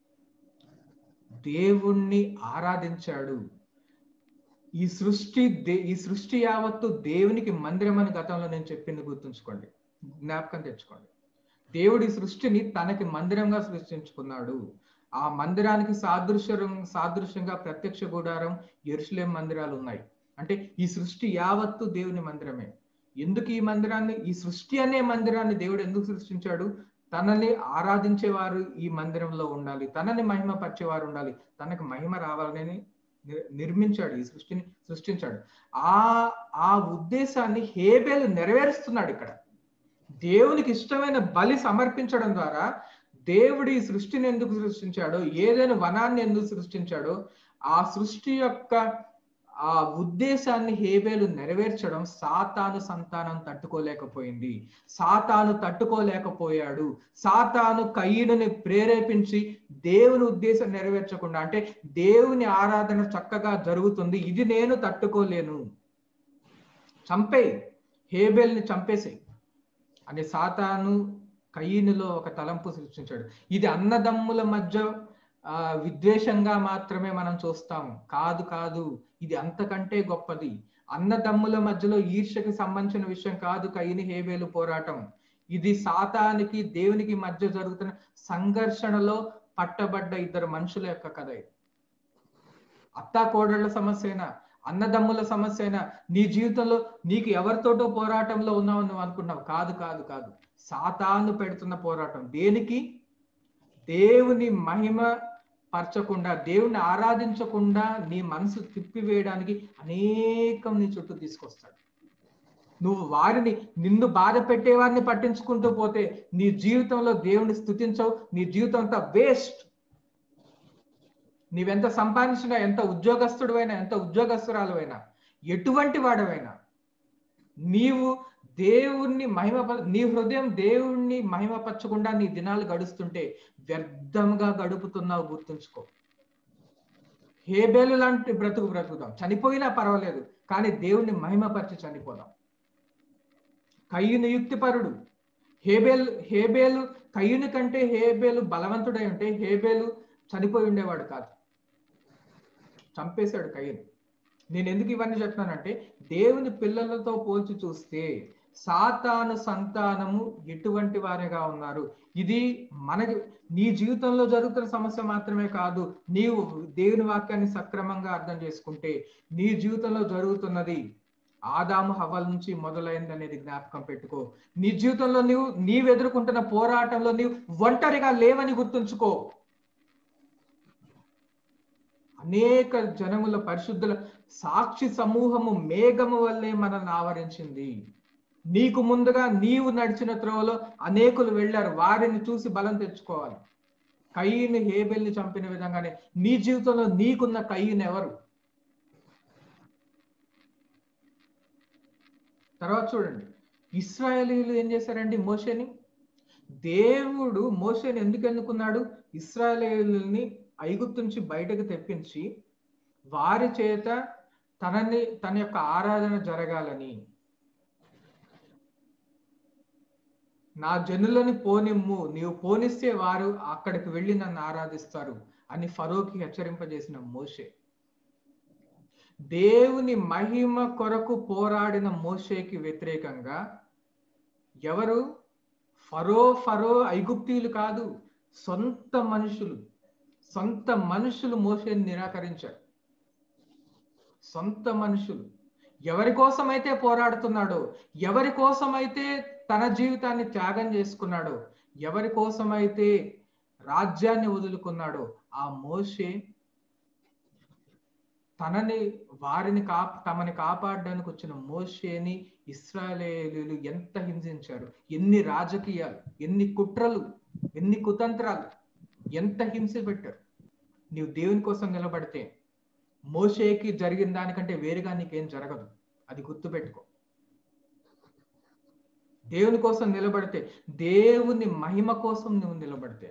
దేవుణ్ణి ఆరాధించాడు ఈ సృష్టి దే ఈ సృష్టి యావత్తు దేవునికి మందిరం అని గతంలో నేను చెప్పింది గుర్తుంచుకోండి జ్ఞాపకం తెచ్చుకోండి దేవుడి సృష్టిని తనకి మందిరంగా సృష్టించుకున్నాడు ఆ మందిరానికి సాదృశ్యం సాదృశ్యంగా ప్రత్యక్ష గుడారం ఎరుసలేం మందిరాలు ఉన్నాయి అంటే ఈ సృష్టి యావత్తు దేవుని మందిరమే ఎందుకు ఈ మందిరాన్ని ఈ సృష్టి అనే మందిరాన్ని దేవుడు ఎందుకు సృష్టించాడు తనని ఆరాధించేవారు ఈ మందిరంలో ఉండాలి తనని మహిమ పరిచేవారు ఉండాలి తనకు మహిమ రావాలని నిర్మించాడు ఈ సృష్టిని సృష్టించాడు ఆ ఆ ఉద్దేశాన్ని హేబేలు నెరవేరుస్తున్నాడు ఇక్కడ దేవునికి ఇష్టమైన బలి సమర్పించడం ద్వారా దేవుడు ఈ సృష్టిని ఎందుకు సృష్టించాడో ఏదైనా వనాన్ని ఎందుకు సృష్టించాడో ఆ సృష్టి యొక్క ఆ ఉద్దేశాన్ని హేబేలు నెరవేర్చడం సాతాను సంతానం తట్టుకోలేకపోయింది సాతాను తట్టుకోలేకపోయాడు సాతాను కయ్యనుని ప్రేరేపించి దేవుని ఉద్దేశం నెరవేర్చకుండా అంటే దేవుని ఆరాధన చక్కగా జరుగుతుంది ఇది నేను తట్టుకోలేను చంపే హేబేల్ని చంపేసే అని సాతాను కయ్యనులో ఒక తలంపు సృష్టించాడు ఇది అన్నదమ్ముల మధ్య ఆ విద్వేషంగా మాత్రమే మనం చూస్తాము కాదు కాదు ఇది అంతకంటే గొప్పది అన్నదమ్ముల మధ్యలో ఈర్ష్యకి సంబంధించిన విషయం కాదు కయ్యని హేబేలు పోరాటం ఇది సాతానికి దేవునికి మధ్య జరుగుతున్న సంఘర్షణలో పట్టబడ్డ ఇద్దరు మనుషుల యొక్క కథ ఇది అత్తా కోడళ్ల సమస్యనా అన్నదమ్ముల సమస్యనా నీ జీవితంలో నీకు ఎవరితోటో పోరాటంలో ఉన్నావు నువ్వు అనుకున్నావు కాదు కాదు కాదు సాతాను పెడుతున్న పోరాటం దేనికి దేవుని మహిమ పరచకుండా దేవుని ఆరాధించకుండా నీ మనసు తిప్పివేయడానికి అనేకం నీ చుట్టూ తీసుకొస్తాడు నువ్వు వారిని నిన్ను బాధ పెట్టేవారిని పట్టించుకుంటూ పోతే నీ జీవితంలో దేవుని స్థుతించవు నీ జీవితం అంతా వేస్ట్ నీవెంత సంపాదించినా ఎంత ఉద్యోగస్తుడు అయినా ఎంత ఉద్యోగస్తురాలు అయినా ఎటువంటి వాడవైనా నీవు దేవుణ్ణి మహిమ నీ హృదయం దేవుణ్ణి మహిమపరచకుండా నీ దినాలు గడుస్తుంటే వ్యర్థంగా గడుపుతున్నావు గుర్తుంచుకో హేబేలు లాంటి బ్రతుకు బ్రతుకుదాం చనిపోయినా పర్వాలేదు కానీ దేవుణ్ణి మహిమపరిచి చనిపోదాం కయ్యుని యుక్తిపరుడు హేబేలు హేబేలు కయ్యుని కంటే హేబేలు బలవంతుడై ఉంటే హేబేలు చనిపోయి ఉండేవాడు కాదు చంపేశాడు కయ్యను నేను ఎందుకు ఇవన్నీ చెప్తున్నానంటే దేవుని పిల్లలతో పోల్చి చూస్తే సాతాను సంతానము ఎటువంటి వారిగా ఉన్నారు ఇది మనకి నీ జీవితంలో జరుగుతున్న సమస్య మాత్రమే కాదు నీవు దేవుని వాక్యాన్ని సక్రమంగా అర్థం చేసుకుంటే నీ జీవితంలో జరుగుతున్నది ఆదాము హవల నుంచి మొదలైంది అనేది జ్ఞాపకం పెట్టుకో నీ జీవితంలో నీవు నీవు ఎదుర్కొంటున్న పోరాటంలో నీవు ఒంటరిగా లేవని గుర్తుంచుకో అనేక జనముల పరిశుద్ధుల సాక్షి సమూహము మేఘము వల్లే మనల్ని ఆవరించింది నీకు ముందుగా నీవు నడిచిన త్రోవలో అనేకులు వెళ్ళారు వారిని చూసి బలం తెచ్చుకోవాలి కయ్యని హేబెల్ని చంపిన విధంగానే నీ జీవితంలో నీకున్న కయ్యని ఎవరు తర్వాత చూడండి ఇస్రాయలీలు ఏం చేశారండి మోషేని దేవుడు మోషేని ఎందుకు ఎన్నుకున్నాడు ఇస్రాయలీలని ఐగుప్తు నుంచి బయటకు తెప్పించి వారి చేత తనని తన యొక్క ఆరాధన జరగాలని నా జనులని పోనిమ్ము నీవు పోనిస్తే వారు అక్కడికి వెళ్ళి నన్ను ఆరాధిస్తారు అని ఫరోకి హెచ్చరింపజేసిన మోషే దేవుని మహిమ కొరకు పోరాడిన మోషేకి వ్యతిరేకంగా ఎవరు ఫరో ఫరో ఐగుప్తీయులు కాదు సొంత మనుషులు సొంత మనుషులు మోసేని నిరాకరించారు సొంత మనుషులు ఎవరి కోసమైతే పోరాడుతున్నాడో ఎవరి కోసమైతే తన జీవితాన్ని త్యాగం చేసుకున్నాడో ఎవరి కోసమైతే రాజ్యాన్ని వదులుకున్నాడో ఆ మోషే తనని వారిని కా తమని కాపాడడానికి వచ్చిన మోషేని ఇస్రాయేలీలు ఎంత హింసించారు ఎన్ని రాజకీయాలు ఎన్ని కుట్రలు ఎన్ని కుతంత్రాలు ఎంత హింస పెట్టారు నీవు దేవుని కోసం నిలబడితే మోషేకి జరిగిన దానికంటే వేరుగా నీకేం జరగదు అది గుర్తుపెట్టుకో దేవుని కోసం నిలబడితే దేవుని మహిమ కోసం నువ్వు నిలబడితే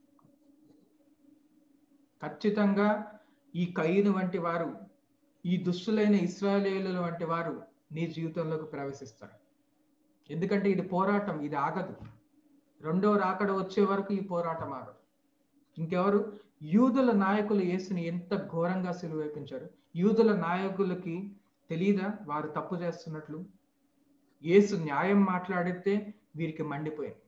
ఖచ్చితంగా ఈ కయ్యను వంటి వారు ఈ దుష్టులైన ఇస్రాయేలీల వంటి వారు నీ జీవితంలోకి ప్రవేశిస్తారు ఎందుకంటే ఇది పోరాటం ఇది ఆగదు రెండో రాకడ వచ్చే వరకు ఈ పోరాటం ఆగదు ఇంకెవరు యూదుల నాయకులు యేసుని ఎంత ఘోరంగా సిలువైపించారు యూదుల నాయకులకి తెలీదా వారు తప్పు చేస్తున్నట్లు యేసు న్యాయం మాట్లాడితే వీరికి మండిపోయింది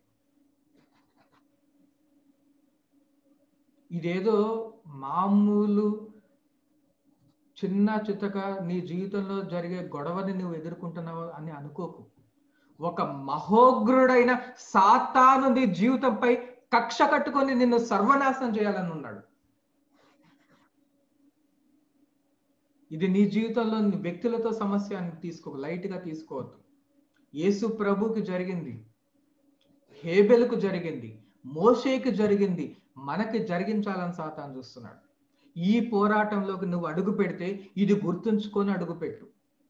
ఇదేదో మామూలు చిన్న చితక నీ జీవితంలో జరిగే గొడవని నువ్వు ఎదుర్కొంటున్నావు అని అనుకోకు ఒక మహోగ్రుడైన సాతాను నీ జీవితంపై కక్ష కట్టుకొని నిన్ను సర్వనాశనం చేయాలని ఉన్నాడు ఇది నీ జీవితంలో నీ వ్యక్తులతో సమస్య అని తీసుకో లైట్ గా తీసుకోవద్దు యేసు ప్రభుకి జరిగింది హేబెల్కు జరిగింది మోషేకి జరిగింది మనకి జరిగించాలని సాతాను చూస్తున్నాడు ఈ పోరాటంలోకి నువ్వు అడుగు పెడితే ఇది గుర్తుంచుకొని అడుగు పెట్టు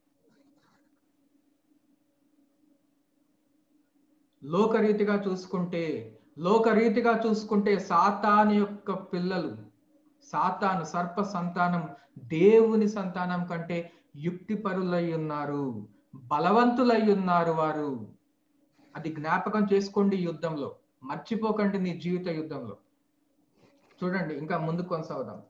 లోకరీతిగా చూసుకుంటే లోకరీతిగా చూసుకుంటే సాతాను యొక్క పిల్లలు సాతాను సర్ప సంతానం దేవుని సంతానం కంటే యుక్తి పరులై ఉన్నారు బలవంతులై ఉన్నారు వారు అది జ్ఞాపకం చేసుకోండి యుద్ధంలో మర్చిపోకండి నీ జీవిత యుద్ధంలో చూడండి ఇంకా ముందు కొనసాగుదాం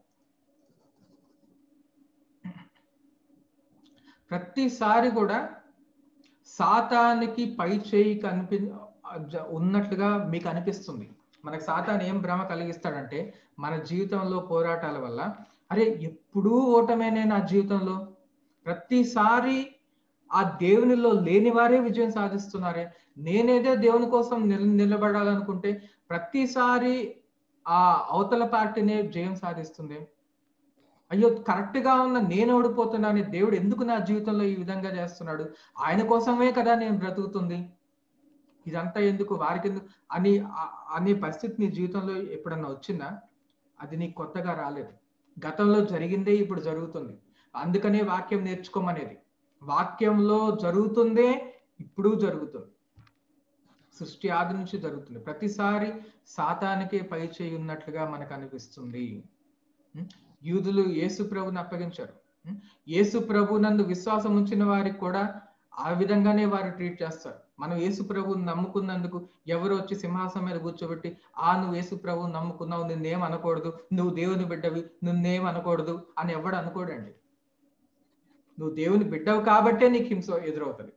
ప్రతిసారి కూడా సాతానికి పై చేయి కనిపి ఉన్నట్లుగా మీకు అనిపిస్తుంది మనకు సాతాన్ ఏం భ్రమ కలిగిస్తాడంటే మన జీవితంలో పోరాటాల వల్ల అరే ఎప్పుడూ ఓటమేనే నా జీవితంలో ప్రతిసారి ఆ దేవునిలో లేని వారే విజయం సాధిస్తున్నారే నేనేదో దేవుని కోసం నిల నిలబడాలనుకుంటే ప్రతిసారి ఆ అవతల పార్టీనే జయం సాధిస్తుంది అయ్యో కరెక్ట్ గా ఉన్న నేను ఓడిపోతున్నాను దేవుడు ఎందుకు నా జీవితంలో ఈ విధంగా చేస్తున్నాడు ఆయన కోసమే కదా నేను బ్రతుకుతుంది ఇదంతా ఎందుకు వారికి ఎందుకు అని అనే పరిస్థితి నీ జీవితంలో ఎప్పుడన్నా వచ్చిందా అది నీకు కొత్తగా రాలేదు గతంలో జరిగిందే ఇప్పుడు జరుగుతుంది అందుకనే వాక్యం నేర్చుకోమనేది వాక్యంలో జరుగుతుందే ఇప్పుడు జరుగుతుంది సృష్టి ఆది నుంచి జరుగుతుంది ప్రతిసారి సాతానికే పై చేయి ఉన్నట్లుగా మనకు అనిపిస్తుంది యూదులు యేసు ప్రభుని అప్పగించారు యేసు ప్రభు నందు విశ్వాసం ఉంచిన వారికి కూడా ఆ విధంగానే వారు ట్రీట్ చేస్తారు మనం యేసు ప్రభుని నమ్ముకున్నందుకు ఎవరు వచ్చి సింహాసనం మీద కూర్చోబెట్టి ఆ నువ్వు యేసు ప్రభుని నమ్ముకున్నావు నిన్నేం అనకూడదు నువ్వు దేవుని బిడ్డవి నిన్నేం అనకూడదు అని ఎవడు అనుకోడండి నువ్వు దేవుని బిడ్డవు కాబట్టే నీకు హింస ఎదురవుతుంది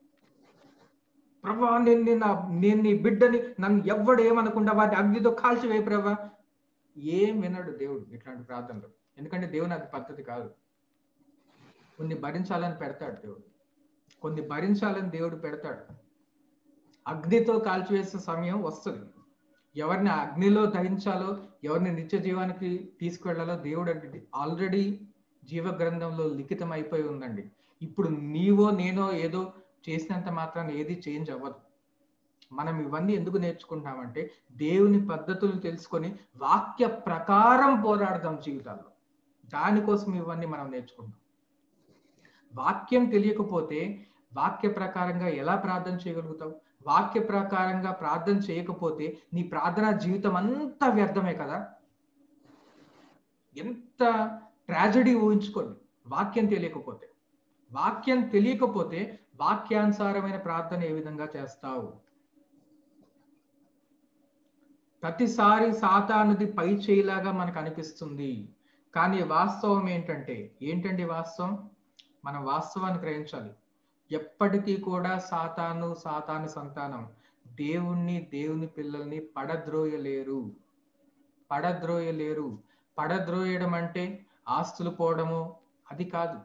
ప్రభా నేను నేను నీ బిడ్డని నన్ను ఎవ్వడు ఏమనకుండా వాటి అగ్నితో కాల్చివే ప్రభా ఏం వినడు దేవుడు ఇట్లాంటి ప్రార్థనలు ఎందుకంటే దేవుని అది పద్ధతి కాదు కొన్ని భరించాలని పెడతాడు దేవుడు కొన్ని భరించాలని దేవుడు పెడతాడు అగ్నితో కాల్చివేసే సమయం వస్తుంది ఎవరిని అగ్నిలో దహించాలో ఎవరిని నిత్య జీవానికి తీసుకువెళ్ళాలో దేవుడు అంటే ఆల్రెడీ జీవ గ్రంథంలో లిఖితం అయిపోయి ఉందండి ఇప్పుడు నీవో నేనో ఏదో చేసినంత మాత్రాన్ని ఏది చేంజ్ అవ్వదు మనం ఇవన్నీ ఎందుకు నేర్చుకుంటామంటే దేవుని పద్ధతులు తెలుసుకొని వాక్య ప్రకారం పోరాడదాం జీవితాల్లో దానికోసం ఇవన్నీ మనం నేర్చుకుంటాం వాక్యం తెలియకపోతే వాక్య ప్రకారంగా ఎలా ప్రార్థన చేయగలుగుతావు వాక్య ప్రకారంగా ప్రార్థన చేయకపోతే నీ ప్రార్థనా జీవితం అంతా వ్యర్థమే కదా ఎంత ట్రాజడీ ఊహించుకోండి వాక్యం తెలియకపోతే వాక్యం తెలియకపోతే వాక్యానుసారమైన ప్రార్థన ఏ విధంగా చేస్తావు ప్రతిసారి సాతానుది పై చేయిలాగా మనకు అనిపిస్తుంది కానీ వాస్తవం ఏంటంటే ఏంటండి వాస్తవం మనం వాస్తవాన్ని గ్రహించాలి ఎప్పటికీ కూడా సాతాను సాతాను సంతానం దేవుణ్ణి దేవుని పిల్లల్ని పడద్రోయలేరు పడద్రోయలేరు పడద్రోయడం అంటే ఆస్తులు పోవడము అది కాదు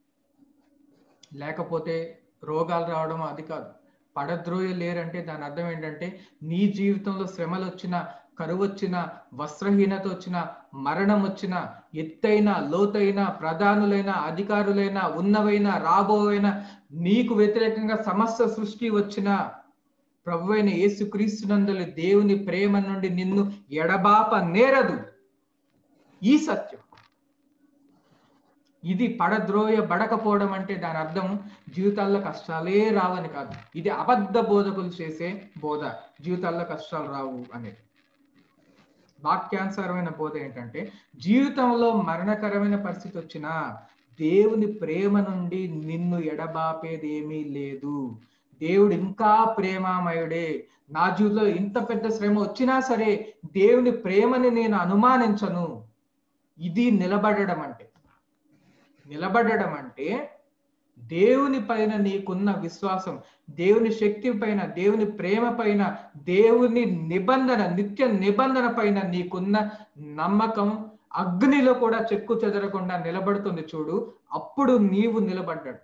లేకపోతే రోగాలు రావడం అది కాదు పడద్రోయ లేరంటే దాని అర్థం ఏంటంటే నీ జీవితంలో శ్రమలు వచ్చిన కరువు వచ్చిన వస్త్రహీనత వచ్చిన మరణం వచ్చిన ఎత్తైన లోతైన ప్రధానులైన అధికారులైన ఉన్నవైన రాబోవైన నీకు వ్యతిరేకంగా సమస్త సృష్టి వచ్చిన ప్రభు అయిన యేసుక్రీస్తునందులు దేవుని ప్రేమ నుండి నిన్ను ఎడబాప నేరదు ఈ సత్యం ఇది పడద్రోయ బడకపోవడం అంటే దాని అర్థం జీవితాల్లో కష్టాలే రావని కాదు ఇది అబద్ధ బోధకులు చేసే బోధ జీవితాల్లో కష్టాలు రావు అనేది వాక్యానుసారమైన బోధ ఏంటంటే జీవితంలో మరణకరమైన పరిస్థితి వచ్చినా దేవుని ప్రేమ నుండి నిన్ను ఎడబాపేది ఏమీ లేదు దేవుడు ఇంకా ప్రేమామయుడే నా జీవితంలో ఇంత పెద్ద శ్రమ వచ్చినా సరే దేవుని ప్రేమని నేను అనుమానించను ఇది నిలబడడం అంటే నిలబడడం అంటే దేవుని పైన నీకున్న విశ్వాసం దేవుని శక్తి పైన దేవుని ప్రేమ పైన దేవుని నిబంధన నిత్య నిబంధన పైన నీకున్న నమ్మకం అగ్నిలో కూడా చెక్కు చెదరకుండా నిలబడుతుంది చూడు అప్పుడు నీవు నిలబడ్డట్టు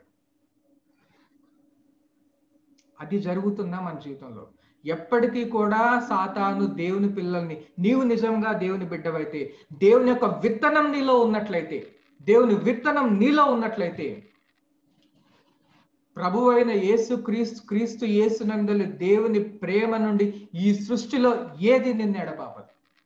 అది జరుగుతుందా మన జీవితంలో ఎప్పటికీ కూడా సాతాను దేవుని పిల్లల్ని నీవు నిజంగా దేవుని బిడ్డవైతే దేవుని యొక్క విత్తనం నీలో ఉన్నట్లయితే దేవుని విత్తనం నీలో ఉన్నట్లయితే ప్రభు అయిన యేసు క్రీస్తు క్రీస్తు యేసునందలి దేవుని ప్రేమ నుండి ఈ సృష్టిలో ఏది నిన్ను ఎడబాపదు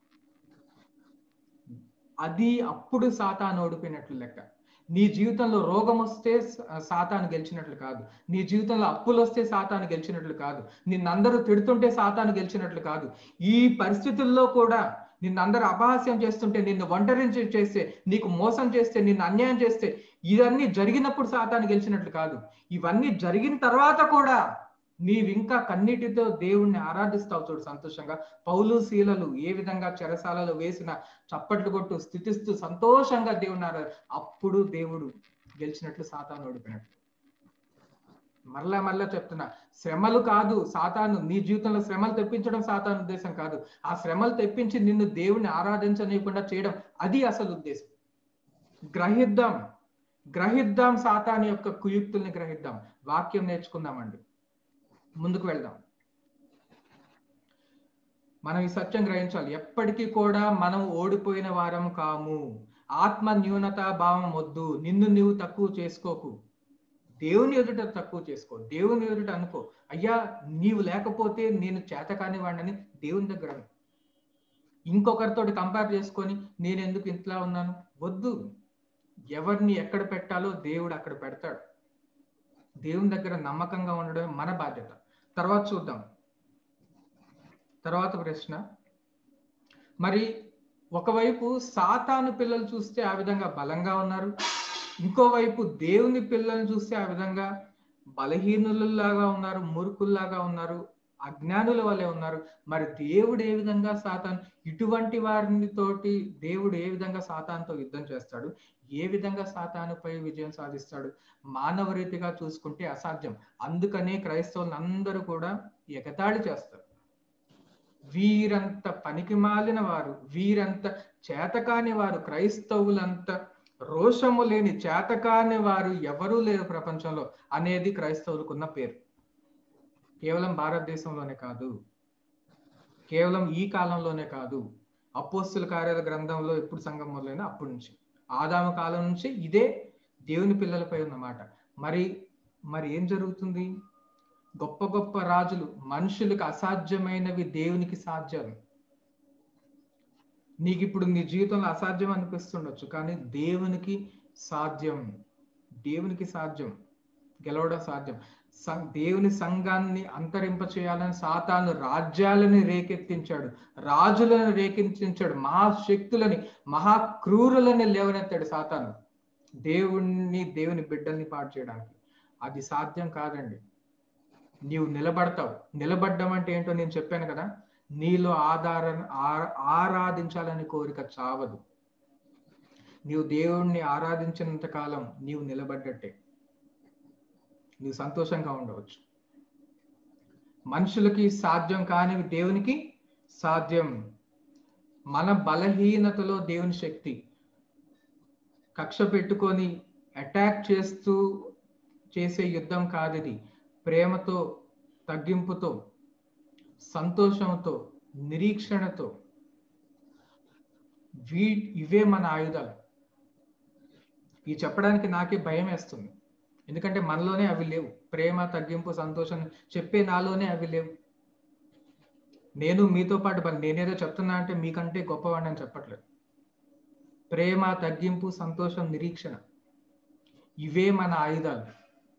అది అప్పుడు సాతాను ఓడిపోయినట్లు లెక్క నీ జీవితంలో రోగం వస్తే సాతాను గెలిచినట్లు కాదు నీ జీవితంలో అప్పులు వస్తే సాతాను గెలిచినట్లు కాదు నిన్నందరూ తిడుతుంటే సాతాను గెలిచినట్లు కాదు ఈ పరిస్థితుల్లో కూడా నిన్ను అందరూ అపహాస్యం చేస్తుంటే నిన్ను ఒంటరించి చేస్తే నీకు మోసం చేస్తే నిన్ను అన్యాయం చేస్తే ఇవన్నీ జరిగినప్పుడు సాతాను గెలిచినట్లు కాదు ఇవన్నీ జరిగిన తర్వాత కూడా నీవింకా కన్నీటితో దేవుణ్ణి ఆరాధిస్తావు చూడు సంతోషంగా పౌలు శీలలు ఏ విధంగా చెరసాలలో వేసిన చప్పట్లు కొట్టు స్థితిస్తూ సంతోషంగా దేవుని ఆరా అప్పుడు దేవుడు గెలిచినట్లు సాతాను ఓడిపోయినట్లు మరలా మరలా చెప్తున్నా శ్రమలు కాదు సాతాను నీ జీవితంలో శ్రమలు తెప్పించడం సాతాను ఉద్దేశం కాదు ఆ శ్రమలు తెప్పించి నిన్ను దేవుని ఆరాధించనీయకుండా చేయడం అది అసలు ఉద్దేశం గ్రహిద్దాం గ్రహిద్దాం సాతాను యొక్క కుయుక్తుల్ని గ్రహిద్దాం వాక్యం నేర్చుకుందామండి ముందుకు వెళ్దాం మనం ఈ సత్యం గ్రహించాలి ఎప్పటికీ కూడా మనం ఓడిపోయిన వారం కాము ఆత్మ న్యూనత భావం వద్దు నిన్ను నీవు తక్కువ చేసుకోకు దేవుని ఎదుట తక్కువ చేసుకో దేవుని ఎదుట అనుకో అయ్యా నీవు లేకపోతే నేను చేత కాని వాడిని దేవుని దగ్గర ఇంకొకరితో కంపేర్ చేసుకొని నేను ఎందుకు ఇంట్లో ఉన్నాను వద్దు ఎవరిని ఎక్కడ పెట్టాలో దేవుడు అక్కడ పెడతాడు దేవుని దగ్గర నమ్మకంగా ఉండడమే మన బాధ్యత తర్వాత చూద్దాం తర్వాత ప్రశ్న మరి ఒకవైపు సాతాను పిల్లలు చూస్తే ఆ విధంగా బలంగా ఉన్నారు ఇంకోవైపు దేవుని పిల్లల్ని చూస్తే ఆ విధంగా బలహీనులలాగా ఉన్నారు మూర్ఖుల్లాగా ఉన్నారు అజ్ఞానుల వల్లే ఉన్నారు మరి దేవుడు ఏ విధంగా సాతాన్ ఇటువంటి వారిని తోటి దేవుడు ఏ విధంగా సాతాన్తో యుద్ధం చేస్తాడు ఏ విధంగా సాతానుపై విజయం సాధిస్తాడు మానవ రీతిగా చూసుకుంటే అసాధ్యం అందుకనే క్రైస్తవులు అందరూ కూడా ఎగతాళి చేస్తారు వీరంత పనికి మాలిన వారు వీరంత చేతకాని వారు క్రైస్తవులంత రోషము లేని చేతకాని వారు ఎవరూ లేరు ప్రపంచంలో అనేది క్రైస్తవులకున్న పేరు కేవలం భారతదేశంలోనే కాదు కేవలం ఈ కాలంలోనే కాదు అపోస్తుల కార్యాల గ్రంథంలో ఎప్పుడు సంఘం మొదలైన అప్పటి నుంచి ఆదాము కాలం నుంచి ఇదే దేవుని పిల్లలపై ఉన్నమాట మరి మరి ఏం జరుగుతుంది గొప్ప గొప్ప రాజులు మనుషులకు అసాధ్యమైనవి దేవునికి సాధ్యాలు నీకు ఇప్పుడు నీ జీవితంలో అసాధ్యం అనిపిస్తుండొచ్చు కానీ దేవునికి సాధ్యం దేవునికి సాధ్యం గెలవడం సాధ్యం దేవుని సంఘాన్ని అంతరింప చేయాలని సాతాను రాజ్యాలని రేకెత్తించాడు రాజులను రేకెత్తించాడు మహాశక్తులని మహాక్రూరులని లేవనెత్తాడు సాతాను దేవుణ్ణి దేవుని బిడ్డల్ని పాడు చేయడానికి అది సాధ్యం కాదండి నీవు నిలబడతావు నిలబడ్డం అంటే ఏంటో నేను చెప్పాను కదా నీలో ఆధార ఆరాధించాలని కోరిక చావదు నీవు దేవుణ్ణి ఆరాధించినంత కాలం నీవు నిలబడ్డట్టే నీవు సంతోషంగా ఉండవచ్చు మనుషులకి సాధ్యం కానివి దేవునికి సాధ్యం మన బలహీనతలో దేవుని శక్తి కక్ష పెట్టుకొని అటాక్ చేస్తూ చేసే యుద్ధం కాదు ఇది ప్రేమతో తగ్గింపుతో సంతోషంతో నిరీక్షణతో వీ ఇవే మన ఆయుధాలు ఈ చెప్పడానికి నాకే భయం వేస్తుంది ఎందుకంటే మనలోనే అవి లేవు ప్రేమ తగ్గింపు సంతోషం చెప్పే నాలోనే అవి లేవు నేను మీతో పాటు నేనేదో చెప్తున్నా అంటే మీకంటే గొప్పవాడిని అని చెప్పట్లేదు ప్రేమ తగ్గింపు సంతోషం నిరీక్షణ ఇవే మన ఆయుధాలు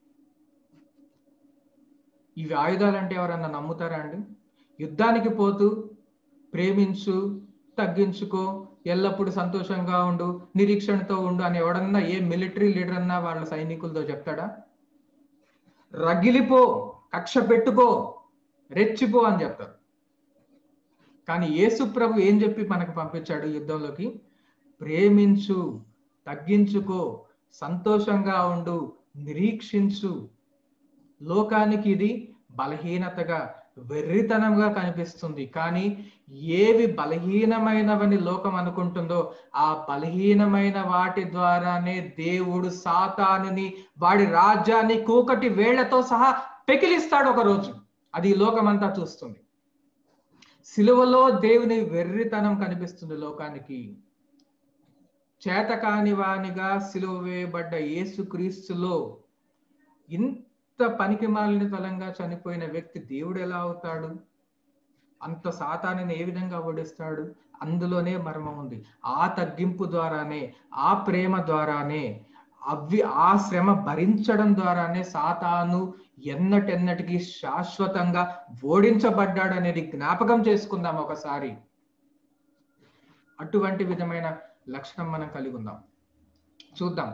ఇవి ఆయుధాలు అంటే ఎవరన్నా నమ్ముతారా అండి యుద్ధానికి పోతూ ప్రేమించు తగ్గించుకో ఎల్లప్పుడూ సంతోషంగా ఉండు నిరీక్షణతో ఉండు అని ఎవడన్నా ఏ మిలిటరీ లీడర్ అన్నా వాళ్ళ సైనికులతో చెప్తాడా రగిలిపో కక్ష పెట్టుకో రెచ్చిపో అని చెప్తారు కానీ యేసు ప్రభు ఏం చెప్పి మనకు పంపించాడు యుద్ధంలోకి ప్రేమించు తగ్గించుకో సంతోషంగా ఉండు నిరీక్షించు లోకానికి ఇది బలహీనతగా వెర్రితనంగా కనిపిస్తుంది కానీ ఏవి బలహీనమైనవని లోకం అనుకుంటుందో ఆ బలహీనమైన వాటి ద్వారానే దేవుడు సాతానుని వాడి రాజ్యాన్ని కూకటి వేళ్లతో సహా పెకిలిస్తాడు ఒక రోజు అది లోకమంతా చూస్తుంది సిలువలో దేవుని వెర్రితనం కనిపిస్తుంది లోకానికి చేతకాని వానిగా సిలువ వేయబడ్డ యేసుక్రీస్తులో ఇంత పనికి మాలిన తలంగా చనిపోయిన వ్యక్తి దేవుడు ఎలా అవుతాడు అంత సాతానిని ఏ విధంగా ఓడిస్తాడు అందులోనే మర్మం ఉంది ఆ తగ్గింపు ద్వారానే ఆ ప్రేమ ద్వారానే అవి ఆ శ్రమ భరించడం ద్వారానే సాతాను ఎన్నటెన్నటికి శాశ్వతంగా ఓడించబడ్డాడనేది జ్ఞాపకం చేసుకుందాం ఒకసారి అటువంటి విధమైన లక్షణం మనం కలిగి ఉందాం చూద్దాం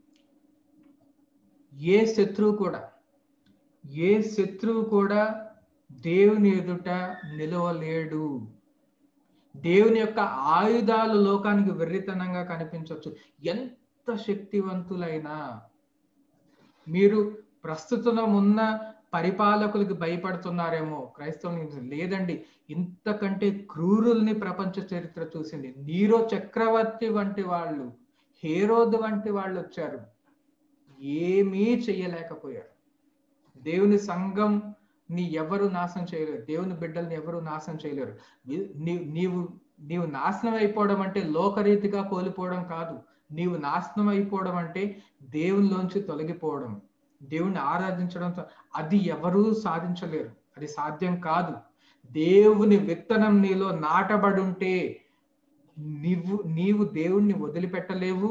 ఏ శత్రువు కూడా ఏ శత్రువు కూడా దేవుని ఎదుట నిలవలేడు దేవుని యొక్క ఆయుధాలు లోకానికి వెర్రితనంగా కనిపించవచ్చు ఎంత శక్తివంతులైనా మీరు ప్రస్తుతం ఉన్న పరిపాలకులకి భయపడుతున్నారేమో క్రైస్తవులు లేదండి ఇంతకంటే క్రూరుల్ని ప్రపంచ చరిత్ర చూసింది నీరో చక్రవర్తి వంటి వాళ్ళు హేరోద్ వంటి వాళ్ళు వచ్చారు ఏమీ చెయ్యలేకపోయారు దేవుని సంఘం నీ ఎవరు నాశనం చేయలేరు దేవుని బిడ్డల్ని ఎవరు నాశనం చేయలేరు నీవు నీవు నాశనం అయిపోవడం అంటే లోకరీతిగా కోల్పోవడం కాదు నీవు నాశనం అయిపోవడం అంటే దేవునిలోంచి తొలగిపోవడం దేవుని ఆరాధించడం అది ఎవరూ సాధించలేరు అది సాధ్యం కాదు దేవుని విత్తనం నీలో నాటబడి ఉంటే నీవు నీవు దేవుణ్ణి వదిలిపెట్టలేవు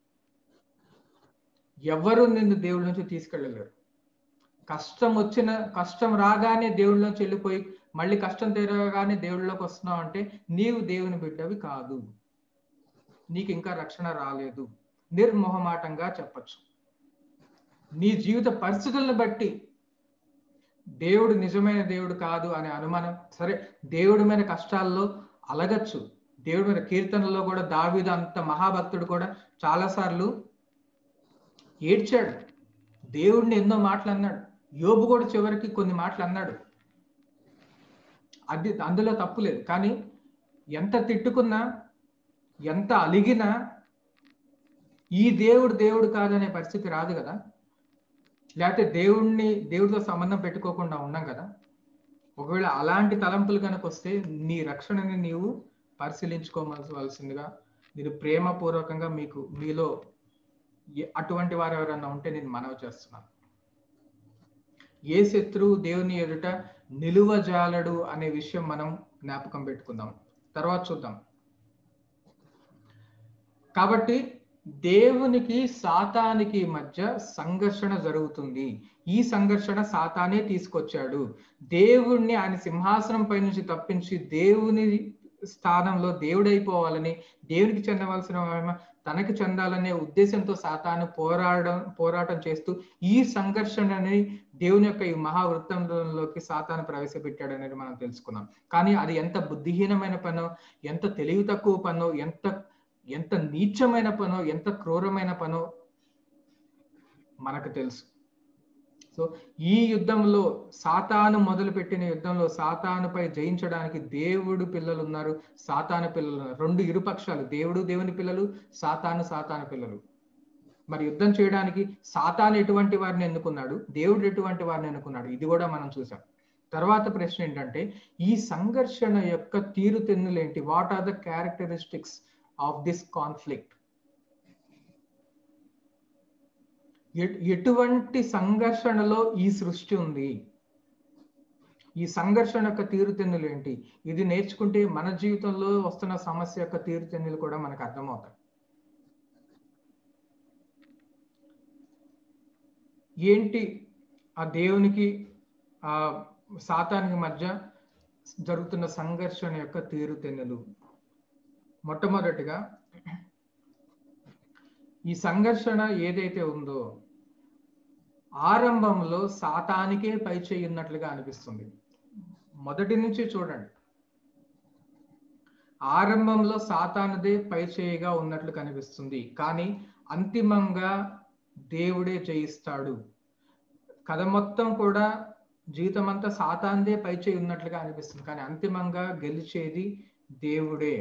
ఎవరు నిన్ను దేవుడి నుంచి తీసుకెళ్ళలేరు కష్టం వచ్చిన కష్టం రాగానే దేవుళ్ళలోంచి వెళ్ళిపోయి మళ్ళీ కష్టం తీరగానే దేవుళ్ళలోకి వస్తున్నావు అంటే నీవు దేవుని బిడ్డవి కాదు నీకు ఇంకా రక్షణ రాలేదు నిర్మోహమాటంగా చెప్పచ్చు నీ జీవిత పరిస్థితులను బట్టి దేవుడు నిజమైన దేవుడు కాదు అనే అనుమానం సరే దేవుడి మీద కష్టాల్లో అలగచ్చు దేవుడి మీద కీర్తనలో కూడా దావిద అంత మహాభక్తుడు కూడా చాలాసార్లు ఏడ్చాడు దేవుడిని ఎన్నో మాటలు అన్నాడు యోబు కూడా చివరికి కొన్ని మాటలు అన్నాడు అది అందులో తప్పు లేదు కానీ ఎంత తిట్టుకున్నా ఎంత అలిగినా ఈ దేవుడు దేవుడు కాదనే పరిస్థితి రాదు కదా లేకపోతే దేవుణ్ణి దేవుడితో సంబంధం పెట్టుకోకుండా ఉన్నాం కదా ఒకవేళ అలాంటి తలంపులు కనుక వస్తే నీ రక్షణని నీవు పరిశీలించుకోవలసిందిగా మీరు ప్రేమపూర్వకంగా మీకు మీలో అటువంటి వారు ఎవరన్నా ఉంటే నేను మనవి చేస్తున్నాను ఏ శత్రువు దేవుని ఎదుట నిలువజాలడు అనే విషయం మనం జ్ఞాపకం పెట్టుకుందాం తర్వాత చూద్దాం కాబట్టి దేవునికి సాతానికి మధ్య సంఘర్షణ జరుగుతుంది ఈ సంఘర్షణ సాతానే తీసుకొచ్చాడు దేవుణ్ణి ఆయన సింహాసనం పై నుంచి తప్పించి దేవుని స్థానంలో దేవుడైపోవాలని దేవునికి చెందవలసిన తనకి చెందాలనే ఉద్దేశంతో సాతాను పోరాడడం పోరాటం చేస్తూ ఈ సంఘర్షణని దేవుని యొక్క ఈ మహావృత్తంలోకి సాతాను ప్రవేశపెట్టాడు అనేది మనం తెలుసుకున్నాం కానీ అది ఎంత బుద్ధిహీనమైన పనో ఎంత తెలివి తక్కువ పనో ఎంత ఎంత నీచమైన పనో ఎంత క్రూరమైన పనో మనకు తెలుసు సో ఈ యుద్ధంలో సాతాను మొదలుపెట్టిన యుద్ధంలో సాతానుపై జయించడానికి దేవుడు పిల్లలు ఉన్నారు సాతాను పిల్లలు రెండు ఇరుపక్షాలు దేవుడు దేవుని పిల్లలు సాతాను సాతాను పిల్లలు మరి యుద్ధం చేయడానికి సాతాను ఎటువంటి వారిని ఎన్నుకున్నాడు దేవుడు ఎటువంటి వారిని ఎన్నుకున్నాడు ఇది కూడా మనం చూసాం తర్వాత ప్రశ్న ఏంటంటే ఈ సంఘర్షణ యొక్క తీరుతెన్నులు ఏంటి what are the characteristics of this conflict ఎటువంటి సంఘర్షణలో ఈ సృష్టి ఉంది ఈ సంఘర్షణ యొక్క తీరుతెన్నులు ఏంటి ఇది నేర్చుకుంటే మన జీవితంలో వస్తున్న సమస్య యొక్క తీరుతెన్నులు కూడా మనకు అర్థమవుతాయి ఏంటి ఆ దేవునికి ఆ సాతానికి మధ్య జరుగుతున్న సంఘర్షణ యొక్క తీరుతెన్నులు మొట్టమొదటిగా ఈ సంఘర్షణ ఏదైతే ఉందో ఆరంభంలో సాతానికే పై ఉన్నట్లుగా అనిపిస్తుంది మొదటి నుంచి చూడండి ఆరంభంలో సాతానుదే పై చేయిగా ఉన్నట్లు కనిపిస్తుంది కానీ అంతిమంగా దేవుడే జయిస్తాడు కథ మొత్తం కూడా జీవితం అంతా సాతాందే పై చేయి ఉన్నట్లుగా అనిపిస్తుంది కానీ అంతిమంగా గెలిచేది దేవుడే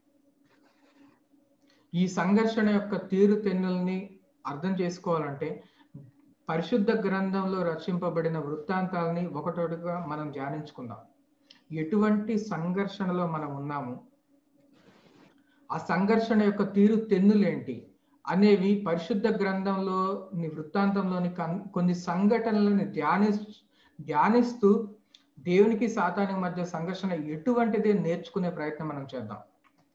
ఈ సంఘర్షణ యొక్క తీరు తెన్నుల్ని అర్థం చేసుకోవాలంటే పరిశుద్ధ గ్రంథంలో రచింపబడిన వృత్తాంతాలని ఒకటొకటిగా మనం ధ్యానించుకుందాం ఎటువంటి సంఘర్షణలో మనం ఉన్నాము ఆ సంఘర్షణ యొక్క తీరు తెన్నులేంటి అనేవి పరిశుద్ధ గ్రంథంలోని వృత్తాంతంలోని కొన్ని సంఘటనలను ధ్యాని ధ్యానిస్తూ దేవునికి సాతానికి మధ్య సంఘర్షణ ఎటువంటిది నేర్చుకునే ప్రయత్నం మనం చేద్దాం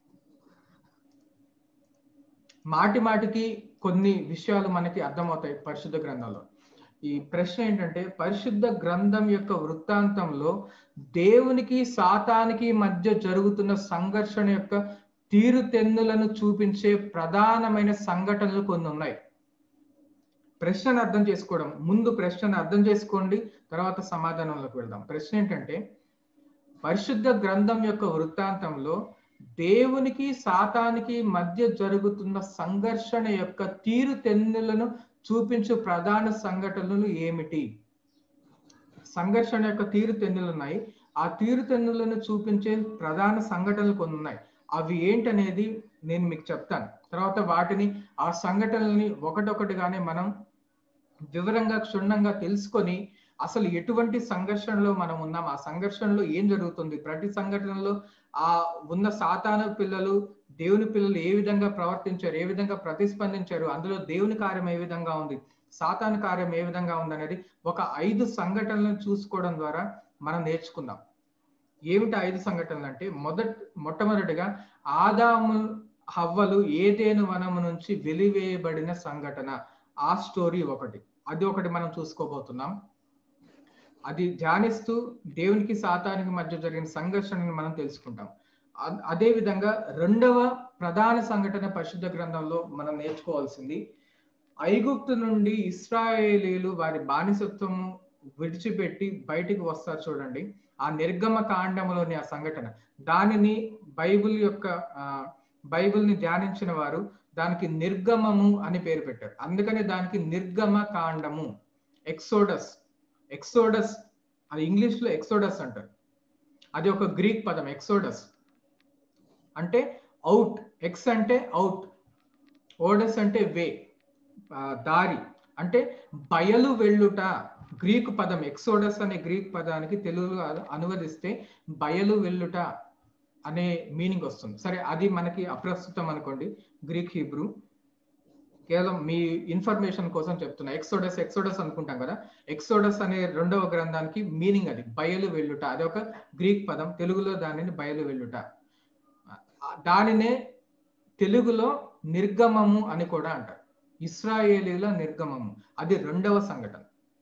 మాటి మాటికి కొన్ని విషయాలు మనకి అర్థమవుతాయి పరిశుద్ధ గ్రంథంలో ఈ ప్రశ్న ఏంటంటే పరిశుద్ధ గ్రంథం యొక్క వృత్తాంతంలో దేవునికి సాతానికి మధ్య జరుగుతున్న సంఘర్షణ యొక్క తీరుతెన్నులను చూపించే ప్రధానమైన సంఘటనలు కొన్ని ఉన్నాయి ప్రశ్నను అర్థం చేసుకోవడం ముందు ప్రశ్నను అర్థం చేసుకోండి తర్వాత సమాధానంలోకి వెళ్దాం ప్రశ్న ఏంటంటే పరిశుద్ధ గ్రంథం యొక్క వృత్తాంతంలో దేవునికి సాతానికి మధ్య జరుగుతున్న సంఘర్షణ యొక్క తీరు తెన్నులను చూపించు ప్రధాన సంఘటనలు ఏమిటి సంఘర్షణ యొక్క తీరు తెన్నులు ఉన్నాయి ఆ తీరు తెన్నులను చూపించే ప్రధాన సంఘటనలు కొన్ని ఉన్నాయి అవి ఏంటనేది నేను మీకు చెప్తాను తర్వాత వాటిని ఆ సంఘటనల్ని ఒకటొకటిగానే మనం వివరంగా క్షుణ్ణంగా తెలుసుకొని అసలు ఎటువంటి సంఘర్షణలో మనం ఉన్నాం ఆ సంఘర్షణలో ఏం జరుగుతుంది ప్రతి సంఘటనలో ఆ ఉన్న సాతాన పిల్లలు దేవుని పిల్లలు ఏ విధంగా ప్రవర్తించారు ఏ విధంగా ప్రతిస్పందించారు అందులో దేవుని కార్యం ఏ విధంగా ఉంది సాతాన కార్యం ఏ విధంగా ఉంది అనేది ఒక ఐదు సంఘటనలను చూసుకోవడం ద్వారా మనం నేర్చుకుందాం ఏమిటి ఐదు సంఘటనలు అంటే మొదటి మొట్టమొదటిగా ఆదాము హవ్వలు ఏదేను వనము నుంచి వెలివేయబడిన సంఘటన ఆ స్టోరీ ఒకటి అది ఒకటి మనం చూసుకోబోతున్నాం అది ధ్యానిస్తూ దేవునికి సాతానికి మధ్య జరిగిన సంఘర్షణని మనం తెలుసుకుంటాం అదే విధంగా రెండవ ప్రధాన సంఘటన పరిశుద్ధ గ్రంథంలో మనం నేర్చుకోవాల్సింది ఐగుప్తు నుండి ఇస్రాయేలీలు వారి బానిసత్వము విడిచిపెట్టి బయటికి వస్తారు చూడండి ఆ నిర్గమ కాండములోని ఆ సంఘటన దానిని బైబిల్ యొక్క బైబిల్ని ధ్యానించిన వారు దానికి నిర్గమము అని పేరు పెట్టారు అందుకని దానికి నిర్గమ కాండము ఎక్సోడస్ ఎక్సోడస్ అది ఇంగ్లీష్ లో ఎక్సోడస్ అంటారు అది ఒక గ్రీక్ పదం ఎక్సోడస్ అంటే అవుట్ ఎక్స్ అంటే అవుట్ ఓడస్ అంటే వే దారి అంటే బయలు వెళ్ళుట గ్రీక్ పదం ఎక్సోడస్ అనే గ్రీక్ పదానికి తెలుగులో అనువదిస్తే బయలు వెళ్ళుట అనే మీనింగ్ వస్తుంది సరే అది మనకి అప్రస్తుతం అనుకోండి గ్రీక్ హీబ్రూ కేవలం మీ ఇన్ఫర్మేషన్ కోసం చెప్తున్నా ఎక్సోడస్ ఎక్సోడస్ అనుకుంటాం కదా ఎక్సోడస్ అనే రెండవ గ్రంథానికి మీనింగ్ అది బయలు వెళ్ళుట అది ఒక గ్రీక్ పదం తెలుగులో దానిని బయలు వెళ్ళుట దానినే తెలుగులో నిర్గమము అని కూడా అంటారు ఇస్రాయేలీల నిర్గమము అది రెండవ సంఘటన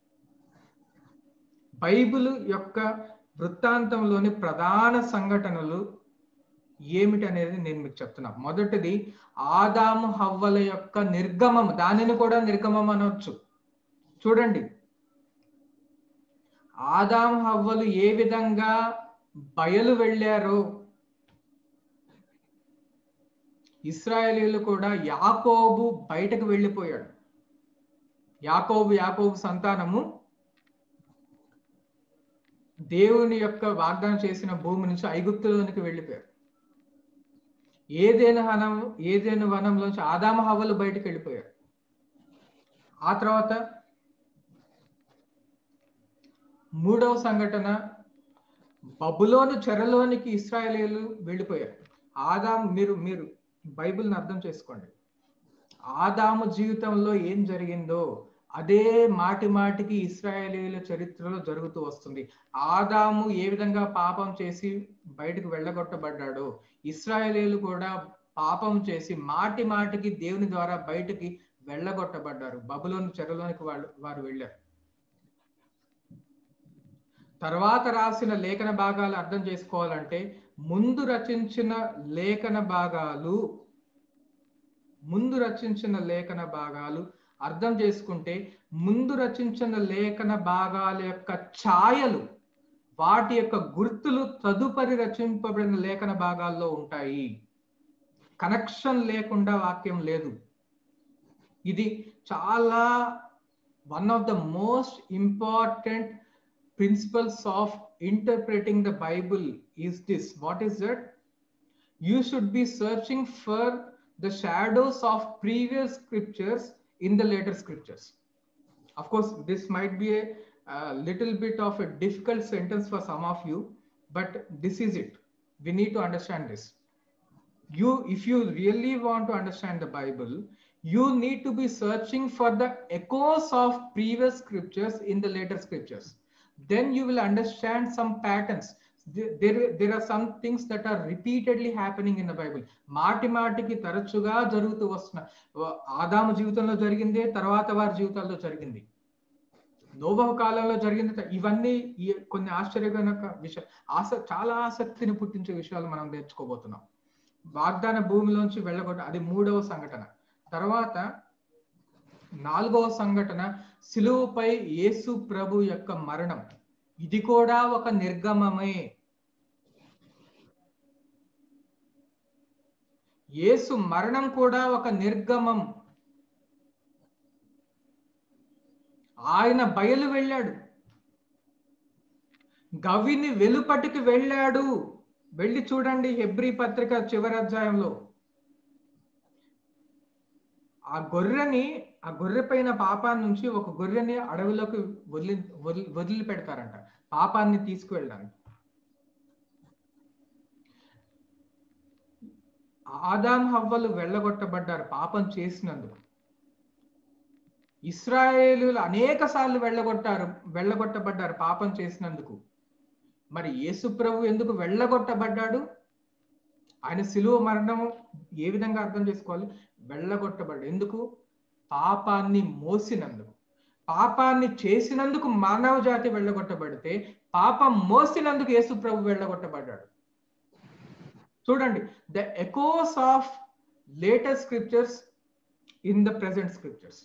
బైబిల్ యొక్క వృత్తాంతంలోని ప్రధాన సంఘటనలు ఏమిటి అనేది నేను మీకు చెప్తున్నా మొదటిది ఆదాము హవ్వల యొక్క నిర్గమం దానిని కూడా నిర్గమం అనవచ్చు చూడండి ఆదాము హవ్వలు ఏ విధంగా బయలు వెళ్ళారో ఇస్రాయేలీలు కూడా యాకోబు బయటకు వెళ్ళిపోయాడు యాకోబు యాకోబు సంతానము దేవుని యొక్క వాగ్దానం చేసిన భూమి నుంచి ఐగుప్తులోనికి వెళ్ళిపోయారు ఏదైనా వనం ఏదైనా వనంలోంచి ఆదామ హవ్వలు బయటకు వెళ్ళిపోయారు ఆ తర్వాత మూడవ సంఘటన బబులోను చెరలోనికి ఇస్రాయలీలు వెళ్ళిపోయారు ఆదాం మీరు మీరు బైబిల్ని అర్థం చేసుకోండి ఆదాము జీవితంలో ఏం జరిగిందో అదే మాటి మాటికి ఇస్రాయేలీల చరిత్రలో జరుగుతూ వస్తుంది ఆదాము ఏ విధంగా పాపం చేసి బయటకు వెళ్ళగొట్టబడ్డాడో ఇస్రాయేలీలు కూడా పాపం చేసి మాటి మాటికి దేవుని ద్వారా బయటికి వెళ్ళగొట్టబడ్డారు బబులోని చెరలోనికి వాళ్ళు వారు వెళ్ళారు తర్వాత రాసిన లేఖన భాగాలు అర్థం చేసుకోవాలంటే ముందు రచించిన లేఖన భాగాలు ముందు రచించిన లేఖన భాగాలు అర్థం చేసుకుంటే ముందు రచించిన లేఖన భాగాల యొక్క ఛాయలు వాటి యొక్క గుర్తులు తదుపరి రచింపబడిన లేఖన భాగాల్లో ఉంటాయి కనెక్షన్ లేకుండా వాక్యం లేదు ఇది చాలా one of the most important principles of interpreting the Bible is this. What is that? You should be searching for the shadows of previous scriptures in the later scriptures. Of course, this might be a, a little bit of a difficult sentence for some of you, but this is it. We need to understand this. You, if you really want to understand the Bible, you need to be searching for the echoes of previous scriptures in the later scriptures then you will understand some patterns there, there, there are some things that are repeatedly happening in the bible మాటి మాటికి తరచుగా జరుగుతూ వస్తున్న ఆదాము జీవితంలో జరిగింది తర్వాత వారి జీవితాల్లో జరిగింది నోబహు కాలంలో జరిగింది ఇవన్నీ కొన్ని ఆశ్చర్యజనక విషయం ఆస చాలా ఆసక్తిని పుట్టించే విషయాలు మనం నేర్చుకోబోతున్నాం వాగ్దాన భూమిలోంచి వెళ్ళగొట్ట అది మూడవ సంఘటన తర్వాత నాలుగవ సంఘటన సిలువుపై యేసు ప్రభు యొక్క మరణం ఇది కూడా ఒక నిర్గమమే యేసు మరణం కూడా ఒక నిర్గమం ఆయన బయలు వెళ్ళాడు గవిని వెలుపటికి వెళ్ళాడు వెళ్ళి చూడండి హెబ్రి పత్రిక చివరి అధ్యాయంలో ఆ గొర్రెని ఆ గొర్రె పైన పాపాన్ని నుంచి ఒక గొర్రెని అడవిలోకి వదిలి వదిలి వదిలి పెడతారంట పాపాన్ని తీసుకువెళ్ళడానికి ఆదాం హవ్వలు వెళ్ళగొట్టబడ్డారు పాపం చేసినందుకు ఇస్రాయేలులు అనేక సార్లు వెళ్ళగొట్టారు వెళ్ళగొట్టబడ్డారు పాపం చేసినందుకు మరి యేసు ప్రభు ఎందుకు వెళ్ళగొట్టబడ్డాడు ఆయన సిలువ మరణము ఏ విధంగా అర్థం చేసుకోవాలి వెళ్ళగొట్టబడ్డాడు ఎందుకు పాపాన్ని మోసినందుకు పాపాన్ని చేసినందుకు మానవ జాతి వెళ్ళగొట్టబడితే పాపం మోసినందుకు యేసు ప్రభు వెళ్ళగొట్టబడ్డాడు చూడండి the echoes of latest scriptures in the present scriptures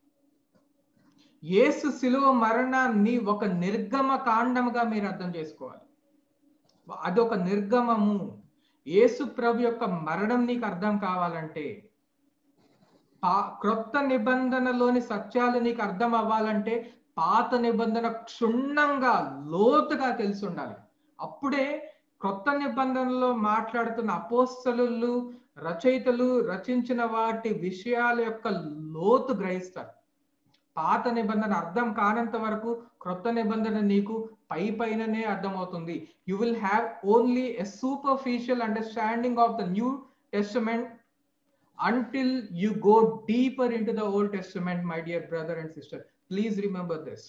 యేసు శిలువ మరణాన్ని ఒక నిర్గమ కాండముగా మీరు అర్థం చేసుకోవాలి అదొక నిర్గమము యేసు ప్రభు యొక్క మరణం నీకు అర్థం కావాలంటే క్రొత్త నిబంధనలోని సత్యాలు నీకు అర్థం అవ్వాలంటే పాత నిబంధన క్షుణ్ణంగా లోతుగా తెలిసి ఉండాలి అప్పుడే క్రొత్త నిబంధనలో మాట్లాడుతున్న అపోస్తలు రచయితలు రచించిన వాటి విషయాల యొక్క లోతు గ్రహిస్తారు పాత నిబంధన అర్థం కానంత వరకు క్రొత్త నిబంధన నీకు పై పైననే అర్థమవుతుంది you will have only a superficial understanding of the New Testament until you go deeper into the Old Testament, my dear brother and sister. Please remember this.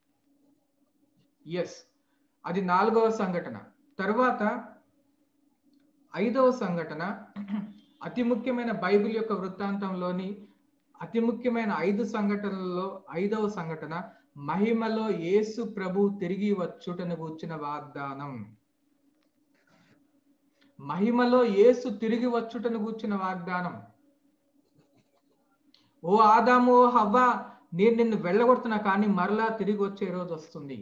Yes అది నాలుగవ సంఘటన తర్వాత ఐదవ సంఘటన అతి ముఖ్యమైన బైబిల్ యొక్క వృత్తాంతంలోని అతి ముఖ్యమైన ఐదు సంఘటనలలో ఐదవ సంఘటన మహిమలో యేసు ప్రభు తిరిగి వచ్చుటను కూర్చిన వాగ్దానం మహిమలో యేసు తిరిగి వచ్చుటను కూర్చిన వాగ్దానం ఓ ఆదాము ఓ హవ్వ నేను నిన్ను వెళ్ళగొడుతున్నా కానీ మరలా తిరిగి వచ్చే రోజు వస్తుంది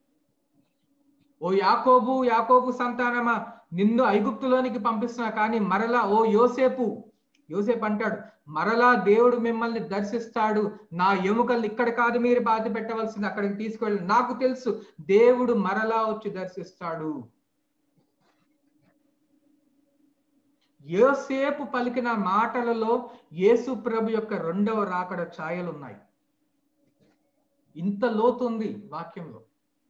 ఓ యాకోబు యాకోబు సంతానమా నిన్ను ఐగుప్తులోనికి పంపిస్తున్నా కానీ మరలా ఓ యోసేపు యోసేపు అంటాడు మరలా దేవుడు మిమ్మల్ని దర్శిస్తాడు నా ఎముకలు ఇక్కడ కాదు మీరు బాధ పెట్టవలసింది అక్కడికి తీసుకెళ్ళి నాకు తెలుసు దేవుడు మరలా వచ్చి దర్శిస్తాడు యోసేపు పలికిన మాటలలో యేసు ప్రభు యొక్క రెండవ రాకడ ఛాయలు ఉన్నాయి ఇంత లోతు ఉంది వాక్యంలో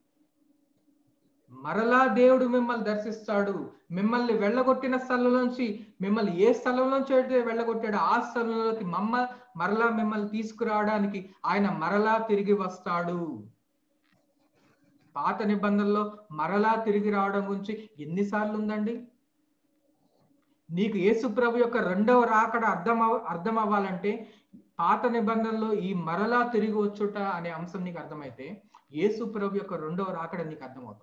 మరలా దేవుడు మిమ్మల్ని దర్శిస్తాడు మిమ్మల్ని వెళ్ళగొట్టిన స్థలంలోంచి మిమ్మల్ని ఏ స్థలంలోంచి అయితే వెళ్ళగొట్టాడో ఆ స్థలంలోకి మమ్మ మరలా మిమ్మల్ని తీసుకురావడానికి ఆయన మరలా తిరిగి వస్తాడు పాత నిబంధనలో మరలా తిరిగి రావడం గురించి ఎన్నిసార్లు ఉందండి నీకు యేసు ప్రభు యొక్క రెండవ రాకడ అర్థం అర్థం అవ్వాలంటే పాత నిబంధనలో ఈ మరలా తిరిగి వచ్చుట అనే అంశం నీకు అర్థమైతే యేసు ప్రభు యొక్క రెండవ రాకడ నీకు అర్థమవుతుంది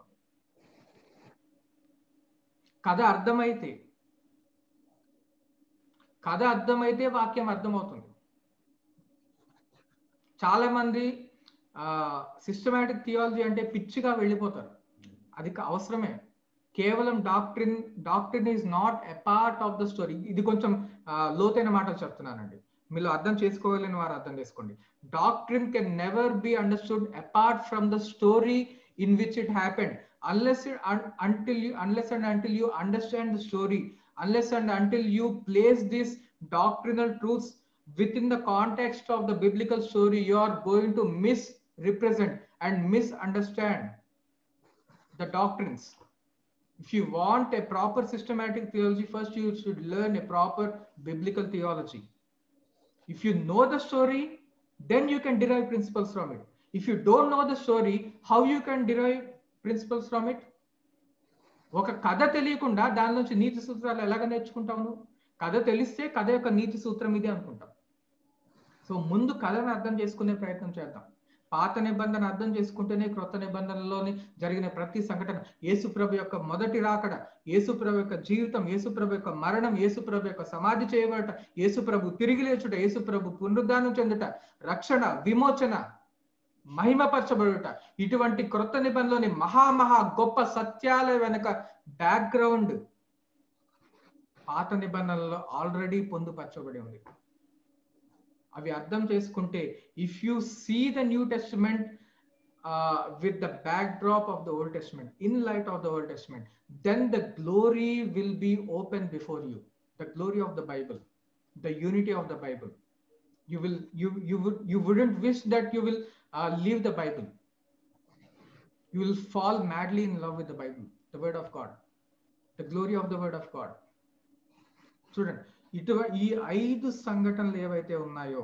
కథ అర్థమైతే కథ అర్థమైతే వాక్యం అర్థమవుతుంది చాలా మంది సిస్టమేటిక్ థియాలజీ అంటే పిచ్చిగా వెళ్ళిపోతారు అది క- అవసరమే కేవలం doctrine doctrine is not a part of the story ఇది కొంచెం ఆ, లోతైన మాటలు చెప్తున్నానండి మీరు అర్థం చేసుకోగలిగిన వారు అర్థం చేసుకోండి doctrine can never be understood apart from the story in which it happened unless until you unless and until you understand the story unless and until you place these doctrinal truths within the context of the biblical story you are going to misrepresent and misunderstand the doctrines if you want a proper systematic theology first you should learn a proper biblical theology if you know the story then you can derive principles from it if you don't know the story how you can derive principles from it ఒక కథ తెలియకుండా దాని నుంచి నీతి సూత్రాలు ఎలాగ నేర్చుకుంటావు నువ్వు కథ తెలిస్తే కథ యొక్క నీతి సూత్రం ఇది అనుకుంటాం సో ముందు కథను అర్థం చేసుకునే ప్రయత్నం చేద్దాం పాత నిబంధన అర్థం చేసుకుంటేనే క్రొత్త నిబంధనలోని జరిగిన ప్రతి సంఘటన యేసుప్రభు యొక్క మొదటి రాకడ యేసుప్రభు యొక్క జీవితం యేసుప్రభు యొక్క మరణం యేసుప్రభు యొక్క సమాధి చేయబడట యేసుప్రభు తిరిగి లేచుట యేసుప్రభు పునరుద్ధానం చెందుట రక్షణ విమోచన మహిమపరచబడుట ఇటువంటి క్రొత్త నిబంధనలోని మహామహా గొప్ప సత్యాల వెనక బ్యాక్గ్రౌండ్ పాత నిబంధనలో ఆల్రెడీ పొందుపరచబడి ఉంది అవి అర్థం చేసుకుంటే if you see the New Testament with the backdrop of the Old Testament in light of the Old Testament then the glory will be open before you the glory of the Bible the unity of the Bible you will you you would you wouldn't wish that you will uh, leave the bible you will fall madly in love with the bible the word of god the glory of the word of god చూడండి ఇటు ఈ ఐదు సంఘటనలు ఏవైతే ఉన్నాయో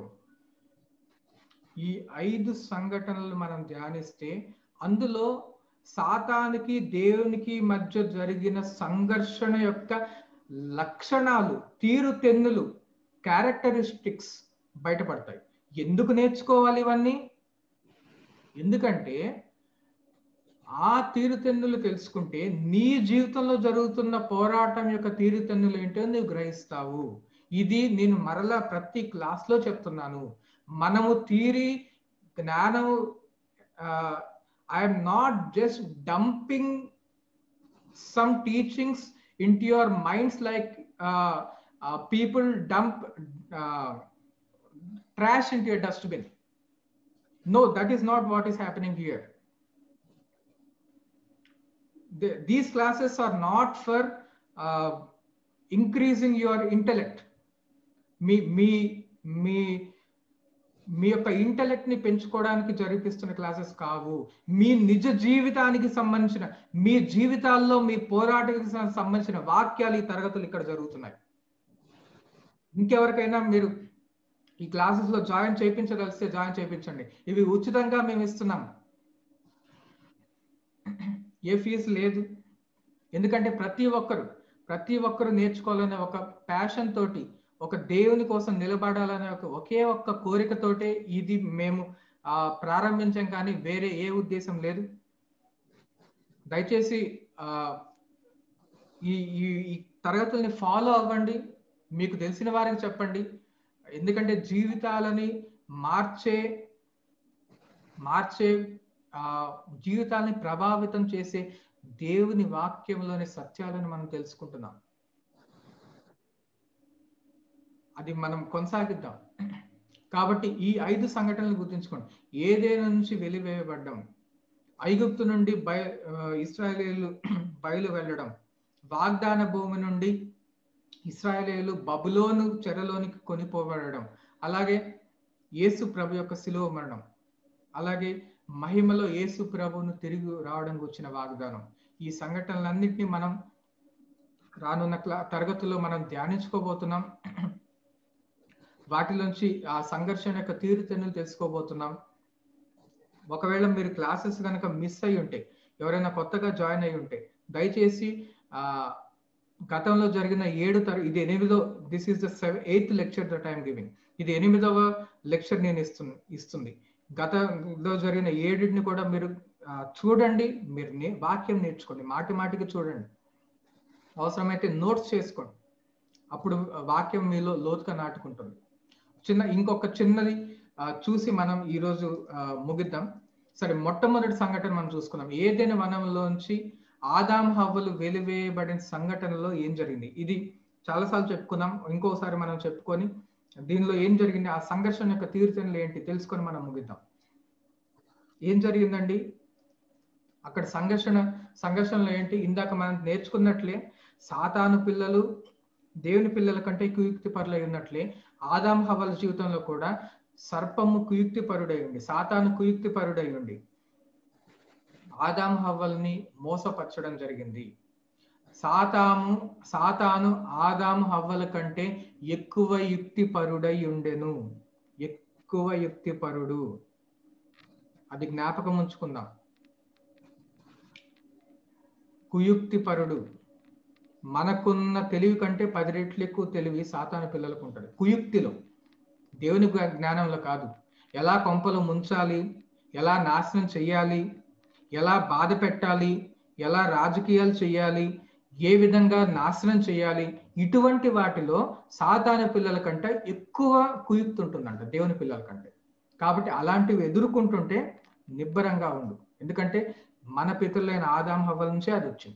ఈ ఐదు సంఘటనలు మనం ధ్యానిస్తే అందులో సాతానికి దేవునికి మధ్య జరిగిన సంఘర్షణ యొక్క లక్షణాలు తీరుతెన్నులు క్యారెక్టరిస్టిక్స్ బయటపడతాయి ఎందుకు నేర్చుకోవాలి ఇవన్నీ ఎందుకంటే ఆ తీరుతెన్నులు తెలుసుకుంటే నీ జీవితంలో జరుగుతున్న పోరాటం యొక్క తీరుతెన్నులు ఏంటో నువ్వు గ్రహిస్తావు ఇది నేను మరలా ప్రతి క్లాస్లో చెప్తున్నాను మనము తీరి జ్ఞానం I'm not just dumping some teachings into your minds like people dump trash into a dustbin. No, that is not what is happening here. The, these classes are not for uh, increasing your intellect. మీ మీ మీ మీ యొక్క intellect ని పెంచుకోవడానికి జరిపిస్తున్న classes కావు మీ నిజ జీవితానికి సంబంధించిన మీ జీవితాల్లో మీ పోరాటానికి సంబంధించిన వాక్యాలు ఈ తరగతులు ఇక్కడ జరుగుతున్నాయి ఇంకెవరికైనా మీరు ఈ క్లాసెస్ లో జాయిన్ చేయించగలిస్తే జాయిన్ చేయించండి ఇవి ఉచితంగా మేము ఇస్తున్నాం ఏ ఫీజు లేదు ఎందుకంటే ప్రతి ఒక్కరు ప్రతి ఒక్కరు నేర్చుకోవాలనే ఒక ప్యాషన్ తోటి ఒక దేవుని కోసం నిలబడాలనే ఒక ఒకే ఒక్క కోరికతోటే ఇది మేము ఆ ప్రారంభించాం కానీ వేరే ఏ ఉద్దేశం లేదు దయచేసి ఆ ఈ ఈ తరగతుల్ని ఫాలో అవ్వండి మీకు తెలిసిన వారికి చెప్పండి ఎందుకంటే జీవితాలని మార్చే మార్చే ఆ జీవితాన్ని ప్రభావితం చేసే దేవుని వాక్యంలోని సత్యాలను మనం తెలుసుకుంటున్నాం అది మనం కొనసాగిద్దాం కాబట్టి ఈ ఐదు సంఘటనలు గుర్తుంచుకోండి ఏదైనా నుంచి వెలివేయబడ్డం ఐగుప్తు నుండి బయ ఇస్రాయలీలు బయలు వెళ్ళడం వాగ్దాన భూమి నుండి ఇస్రాయలీలు బబులోను చెరలోనికి కొనిపోబడడం అలాగే యేసు ప్రభు యొక్క శిలువ మరణం అలాగే మహిమలో యేసు ప్రభువును తిరిగి రావడం వచ్చిన వాగ్దానం ఈ సంఘటనలన్నింటినీ మనం రానున్న క్లా తరగతుల్లో మనం ధ్యానించుకోబోతున్నాం వాటిలోంచి ఆ సంఘర్షణ యొక్క తీరుతెన్నులు తెలుసుకోబోతున్నాం ఒకవేళ మీరు క్లాసెస్ కనుక మిస్ అయి ఉంటే ఎవరైనా కొత్తగా జాయిన్ అయి ఉంటే దయచేసి ఆ గతంలో జరిగిన ఏడు తర ఇది ఎనిమిదో this is the seven eighth lecture that I'm giving ఇది ఎనిమిదవ లెక్చర్ నేను ఇస్తుంది ఇస్తుంది గతలో జరిగిన ఏడింటిని కూడా మీరు ఆ, చూడండి మీరు నే- వాక్యం నేర్చుకోండి మాటి మాటికి చూడండి అవసరమైతే నోట్స్ చేసుకోండి అప్పుడు వాక్యం మీలో లోతుగా నాటుకుంటుంది చిన్న ఇంకొక చిన్నది ఆ, చూసి మనం ఈరోజు ఆ, ముగిద్దాం సరే మొట్టమొదటి సంఘటన మనం చూసుకున్నాం ఏదైనా వనంలోంచి ఆదాం హవ్వలు వెలివేయబడిన సంఘటనలో ఏం జరిగింది ఇది చాలాసార్లు చెప్పుకున్నాం ఇంకోసారి మనం చెప్పుకొని దీనిలో ఏం జరిగింది ఆ సంఘర్షణ యొక్క తీర్థనలు ఏంటి తెలుసుకొని మనం ముగిద్దాం ఏం జరిగిందండి అక్కడ సంఘర్షణ సంఘర్షణలో ఏంటి ఇందాక మనం నేర్చుకున్నట్లే సాతాను పిల్లలు దేవుని పిల్లల కంటే కుయుక్తి పరులై ఉన్నట్లే ఆదాం హవల జీవితంలో కూడా సర్పము కుయుక్తి పరుడై ఉండి సాతాను కుయుక్తి పరుడై ఉండి ఆదాం హవ్వల్ని మోసపరచడం జరిగింది సాతాము సాతాను ఆదాము హవ్వల కంటే ఎక్కువ యుక్తి పరుడై ఉండెను ఎక్కువ యుక్తి పరుడు అది జ్ఞాపకం ఉంచుకుందాం కుయుక్తి పరుడు మనకున్న తెలివి కంటే పది రెట్లు ఎక్కువ తెలివి సాతాను పిల్లలకు ఉంటుంది కుయుక్తిలో దేవుని జ్ఞా- జ్ఞానంలో కాదు ఎలా కొంపలు ముంచాలి ఎలా నాశనం చెయ్యాలి ఎలా బాధ పెట్టాలి ఎలా రాజకీయాలు చేయాలి ఏ విధంగా నాశనం చేయాలి ఇటువంటి వాటిలో సాధారణ పిల్లల కంటే ఎక్కువ కుయుక్తి ఉంటుందంట దేవుని పిల్లల కంటే కాబట్టి అలాంటివి ఎదుర్కొంటుంటే నిబ్బరంగా ఉండు ఎందుకంటే మన పితరులైన ఆదాం హవ్వల నుంచే అది వచ్చింది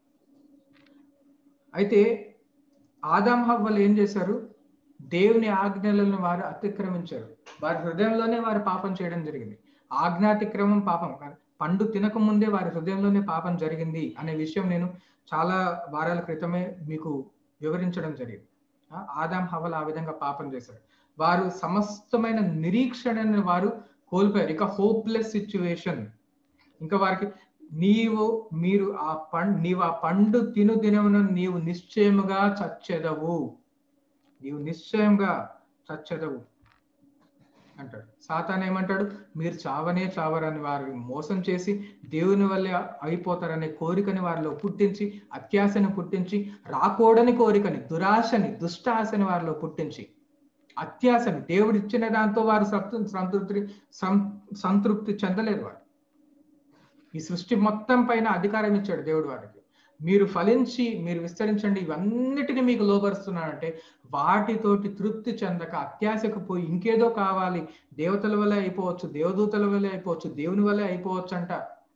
అయితే ఆదాం హవ్వలు ఏం చేశారు దేవుని ఆజ్ఞలను వారు అతిక్రమించారు వారి హృదయంలోనే వారు పాపం చేయడం జరిగింది ఆజ్ఞాతిక్రమం పాపం కానీ పండు తినక ముందే వారి హృదయంలోనే పాపం జరిగింది అనే విషయం నేను చాలా వారాల క్రితమే మీకు వివరించడం జరిగింది ఆ, ఆదాం హవల్ ఆ విధంగా పాపం చేశారు వారు సమస్తమైన నిరీక్షణని వారు కోల్పోయారు ఇక హోప్లెస్ సిచ్యువేషన్ ఇంకా వారికి నీవు మీరు ఆ పండు నీవు ఆ పండు తిను దినమున నీవు నిశ్చయముగా చచ్చెదవు నీవు నిశ్చయంగా చచ్చెదవు అంటాడు సాతాన్ ఏమంటాడు మీరు చావనే చావరని వారిని మోసం చేసి దేవుని వల్లే అయిపోతారనే కోరికని వారిలో పుట్టించి అత్యాశని పుట్టించి రాకూడని కోరికని దురాశని దుష్ట ఆశని వారిలో పుట్టించి అత్యాశని దేవుడు ఇచ్చిన దాంతో వారు సంతృ- సంతృప్తి సం- సంతృప్తి చెందలేరు వారు ఈ సృష్టి మొత్తం పైన అధికారం ఇచ్చాడు దేవుడు వారికి మీరు ఫలించి మీరు విస్తరించండి ఇవన్నిటిని మీకు లోపరుస్తున్నానంటే వాటితోటి తృప్తి చెందక అత్యాశకు పోయి ఇంకేదో కావాలి దేవతల వల్లే అయిపోవచ్చు దేవదూతల వల్లే అయిపోవచ్చు దేవుని వల్లే అయిపోవచ్చు అంట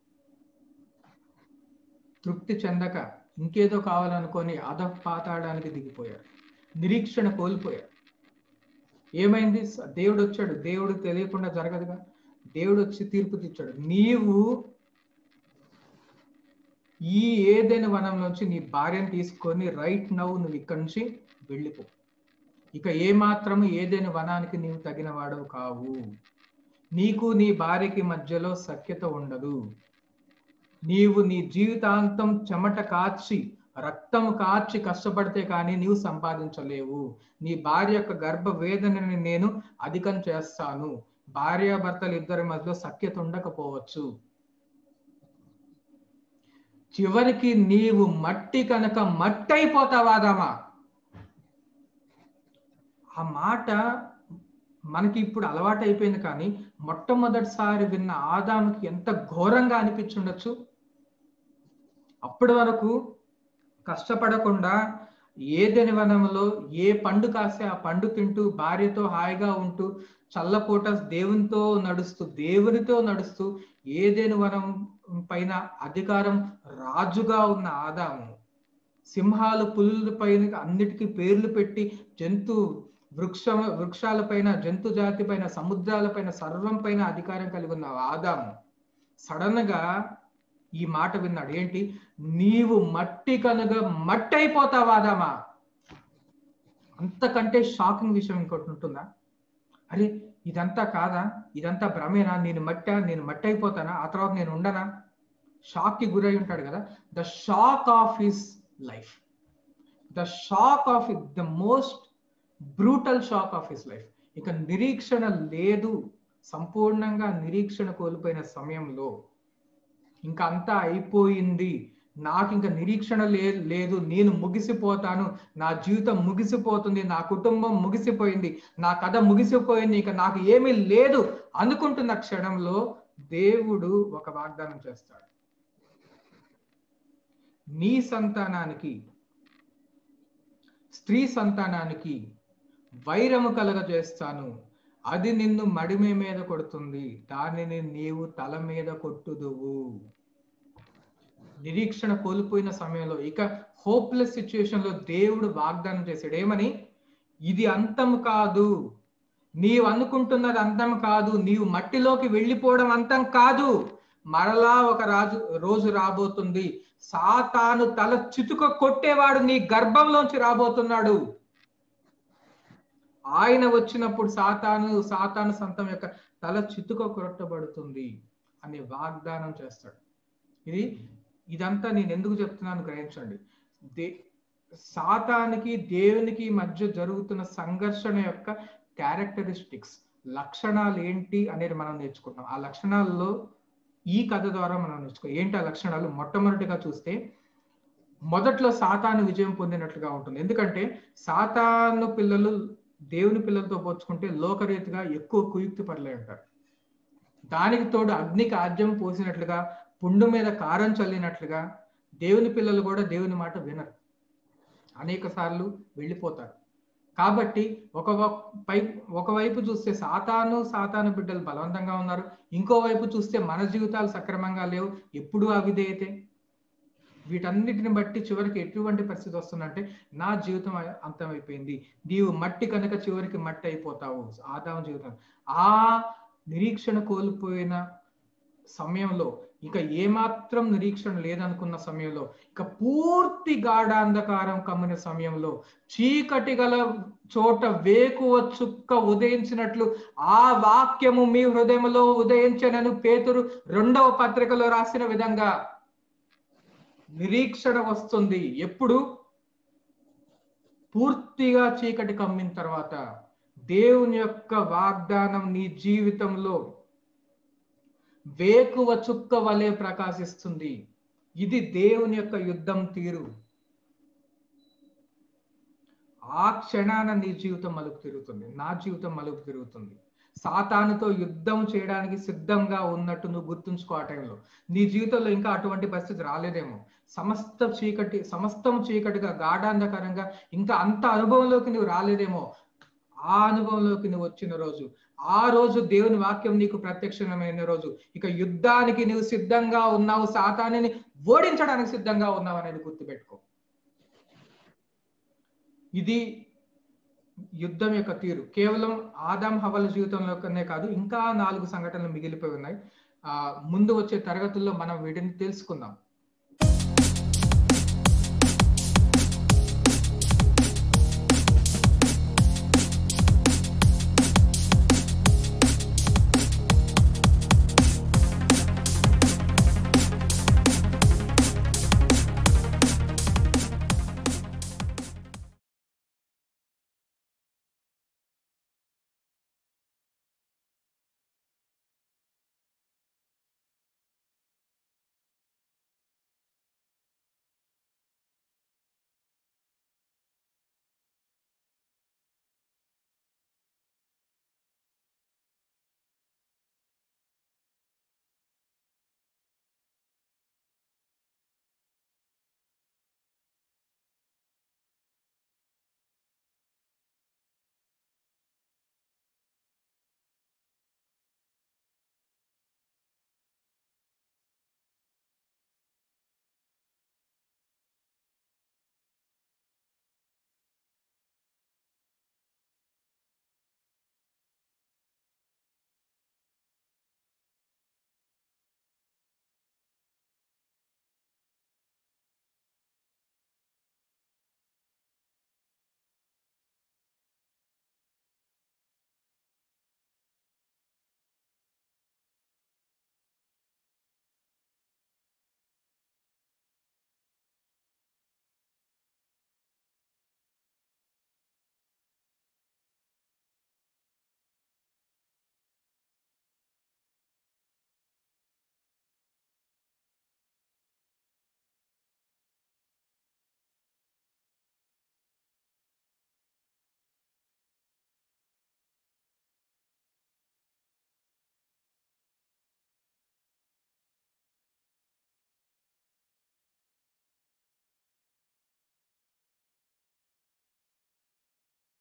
తృప్తి చెందక ఇంకేదో కావాలనుకొని అధపాతాడానికి దిగిపోయారు నిరీక్షణ కోల్పోయారు ఏమైంది స- దేవుడు వచ్చాడు దేవుడు తెలియకుండా జరగదుగా దేవుడు వచ్చి తీర్పు తెచ్చాడు నీవు ఈ ఏదైనా వనం నుంచి నీ భార్యను తీసుకొని రైట్ నౌ నువ్వు ఇక్కడి నుంచి వెళ్ళిపో ఇక ఏ మాత్రం ఏదైనా వనానికి నీవు తగిన వాడవు కావు నీకు నీ భార్యకి మధ్యలో సఖ్యత ఉండదు నీవు నీ జీవితాంతం చెమట కాచి రక్తం కాచి కష్టపడితే కానీ నీవు సంపాదించలేవు నీ భార్య యొక్క గర్భ వేదనని నేను అధికం చేస్తాను భార్యాభర్తలు ఇద్దరి మధ్యలో సఖ్యత ఉండకపోవచ్చు చివరికి నీవు మట్టి కనుక మట్టి అయిపోతావాదామా ఆ మాట మనకి ఇప్పుడు అలవాటు అయిపోయింది కానీ మొట్టమొదటిసారి విన్న ఆదాముకి ఎంత ఘోరంగా అనిపించుండొచ్చు అప్పటి వరకు కష్టపడకుండా ఏదైనా వనంలో ఏ పండు కాస్తే ఆ పండు తింటూ భార్యతో హాయిగా ఉంటూ చల్లపూట దేవునితో నడుస్తూ దేవునితో నడుస్తూ ఏదైనా వనం పైన అధికారం రాజుగా ఉన్న ఆదాము సింహాలు పులుల పైన అన్నిటికీ పేర్లు పెట్టి జంతు వృక్ష వృక్షాల పైన జంతు జాతి పైన సముద్రాల పైన సర్వం పైన అధికారం కలిగి ఉన్న ఆదాము సడన్ గా ఈ మాట విన్నాడు ఏంటి నీవు మట్టి కనుక మట్టి అయిపోతావు ఆదామా అంతకంటే షాకింగ్ విషయం ఇంకోటి ఉంటుందా అరే ఇదంతా కాదా ఇదంతా భ్రమేనా నేను మట్టా నేను మట్టి అయిపోతానా ఆ తర్వాత నేను ఉండనా షాక్ కి గురై ఉంటాడు కదా the shock of his life the shock of the most brutal shock of his life ఇక నిరీక్షణ లేదు సంపూర్ణంగా నిరీక్షణ కోల్పోయిన సమయంలో ఇంకా అంతా అయిపోయింది నాకు ఇంకా నిరీక్షణ లే లేదు నేను ముగిసిపోతాను నా జీవితం ముగిసిపోతుంది నా కుటుంబం ముగిసిపోయింది నా కథ ముగిసిపోయింది ఇక నాకు ఏమీ లేదు అనుకుంటున్న క్షణంలో దేవుడు ఒక వాగ్దానం చేస్తాడు నీ సంతానానికి స్త్రీ సంతానానికి వైరము కలగజేస్తాను అది నిన్ను మడిమే మీద కొడుతుంది దానిని నీవు తల మీద కొట్టుదువు నిరీక్షణ కోల్పోయిన సమయంలో ఇక హోప్లెస్ సిచ్యుయేషన్ లో దేవుడు వాగ్దానం చేశాడు ఏమని ఇది అంతం కాదు నీవు అనుకుంటున్నది అంతం కాదు నీవు మట్టిలోకి వెళ్ళిపోవడం అంతం కాదు మరలా ఒక రాజు రోజు రాబోతుంది సాతాను తల చితుక కొట్టేవాడు నీ గర్భంలోంచి రాబోతున్నాడు ఆయన వచ్చినప్పుడు సాతాను సాతాను సంతం యొక్క తల చితుక కొట్టబడుతుంది అని వాగ్దానం చేస్తాడు ఇది ఇదంతా నేను ఎందుకు చెప్తున్నాను గ్రహించండి దే సాతానికి దేవునికి మధ్య జరుగుతున్న సంఘర్షణ యొక్క క్యారెక్టరిస్టిక్స్ లక్షణాలు ఏంటి అనేది మనం నేర్చుకుంటాం ఆ లక్షణాల్లో ఈ కథ ద్వారా మనం నేర్చుకో ఏంటి ఆ లక్షణాలు మొట్టమొదటిగా చూస్తే మొదట్లో సాతాను విజయం పొందినట్లుగా ఉంటుంది ఎందుకంటే సాతాను పిల్లలు దేవుని పిల్లలతో పోల్చుకుంటే లోకరీతిగా ఎక్కువ కుయుక్తి పడలే ఉంటారు దానికి తోడు అగ్నికి ఆద్యం పోసినట్లుగా పుండు మీద కారం చల్లినట్లుగా దేవుని పిల్లలు కూడా దేవుని మాట వినరు అనేక సార్లు వెళ్ళిపోతారు కాబట్టి ఒక పై ఒకవైపు చూస్తే సాతాను సాతాను బిడ్డలు బలవంతంగా ఉన్నారు ఇంకోవైపు చూస్తే మన జీవితాలు సక్రమంగా లేవు ఎప్పుడు అవిధేయతే వీటన్నిటిని బట్టి చివరికి ఎటువంటి పరిస్థితి వస్తుందంటే నా జీవితం అంతమైపోయింది నీవు మట్టి కనుక చివరికి మట్టి అయిపోతావు ఆదాము జీవితం ఆ నిరీక్షణ కోల్పోయిన సమయంలో ఇక ఏమాత్రం నిరీక్షణ లేదనుకున్న సమయంలో ఇక పూర్తి గాఢాంధకారం కమ్మిన సమయంలో చీకటి గల చోట వేకువ చుక్క ఉదయించినట్లు ఆ వాక్యము మీ హృదయంలో ఉదయించనను పేతురు రెండవ పత్రికలో రాసిన విధంగా నిరీక్షణ వస్తుంది ఎప్పుడు పూర్తిగా చీకటి కమ్మిన తర్వాత దేవుని యొక్క వాగ్దానం నీ జీవితంలో వేకువ చుక్క వలె ప్రకాశిస్తుంది ఇది దేవుని యొక్క యుద్ధం తీరు ఆ క్షణాన నీ జీవితం మలుపు తిరుగుతుంది నా జీవితం మలుపు తిరుగుతుంది సాతానుతో యుద్ధం చేయడానికి సిద్ధంగా ఉన్నట్టు నువ్వు గుర్తుంచుకో ఆ టైంలో నీ జీవితంలో ఇంకా అటువంటి పరిస్థితి రాలేదేమో సమస్త చీకటి సమస్తం చీకటిగా గాఢాంధకరంగా ఇంకా అంత అనుభవంలోకి నువ్వు రాలేదేమో ఆ అనుభవంలోకి నువ్వు వచ్చిన రోజు ఆ రోజు దేవుని వాక్యం నీకు ప్రత్యక్షమైన రోజు ఇక యుద్ధానికి నువ్వు సిద్ధంగా ఉన్నావు సాతానిని ఓడించడానికి సిద్ధంగా ఉన్నావు అనేది గుర్తుపెట్టుకో ఇది యుద్ధం యొక్క తీరు కేవలం ఆదాం హవల జీవితంలోనే కాదు ఇంకా నాలుగు సంఘటనలు మిగిలిపోయి ఉన్నాయి ఆ ముందు వచ్చే తరగతుల్లో మనం వీటిని తెలుసుకుందాం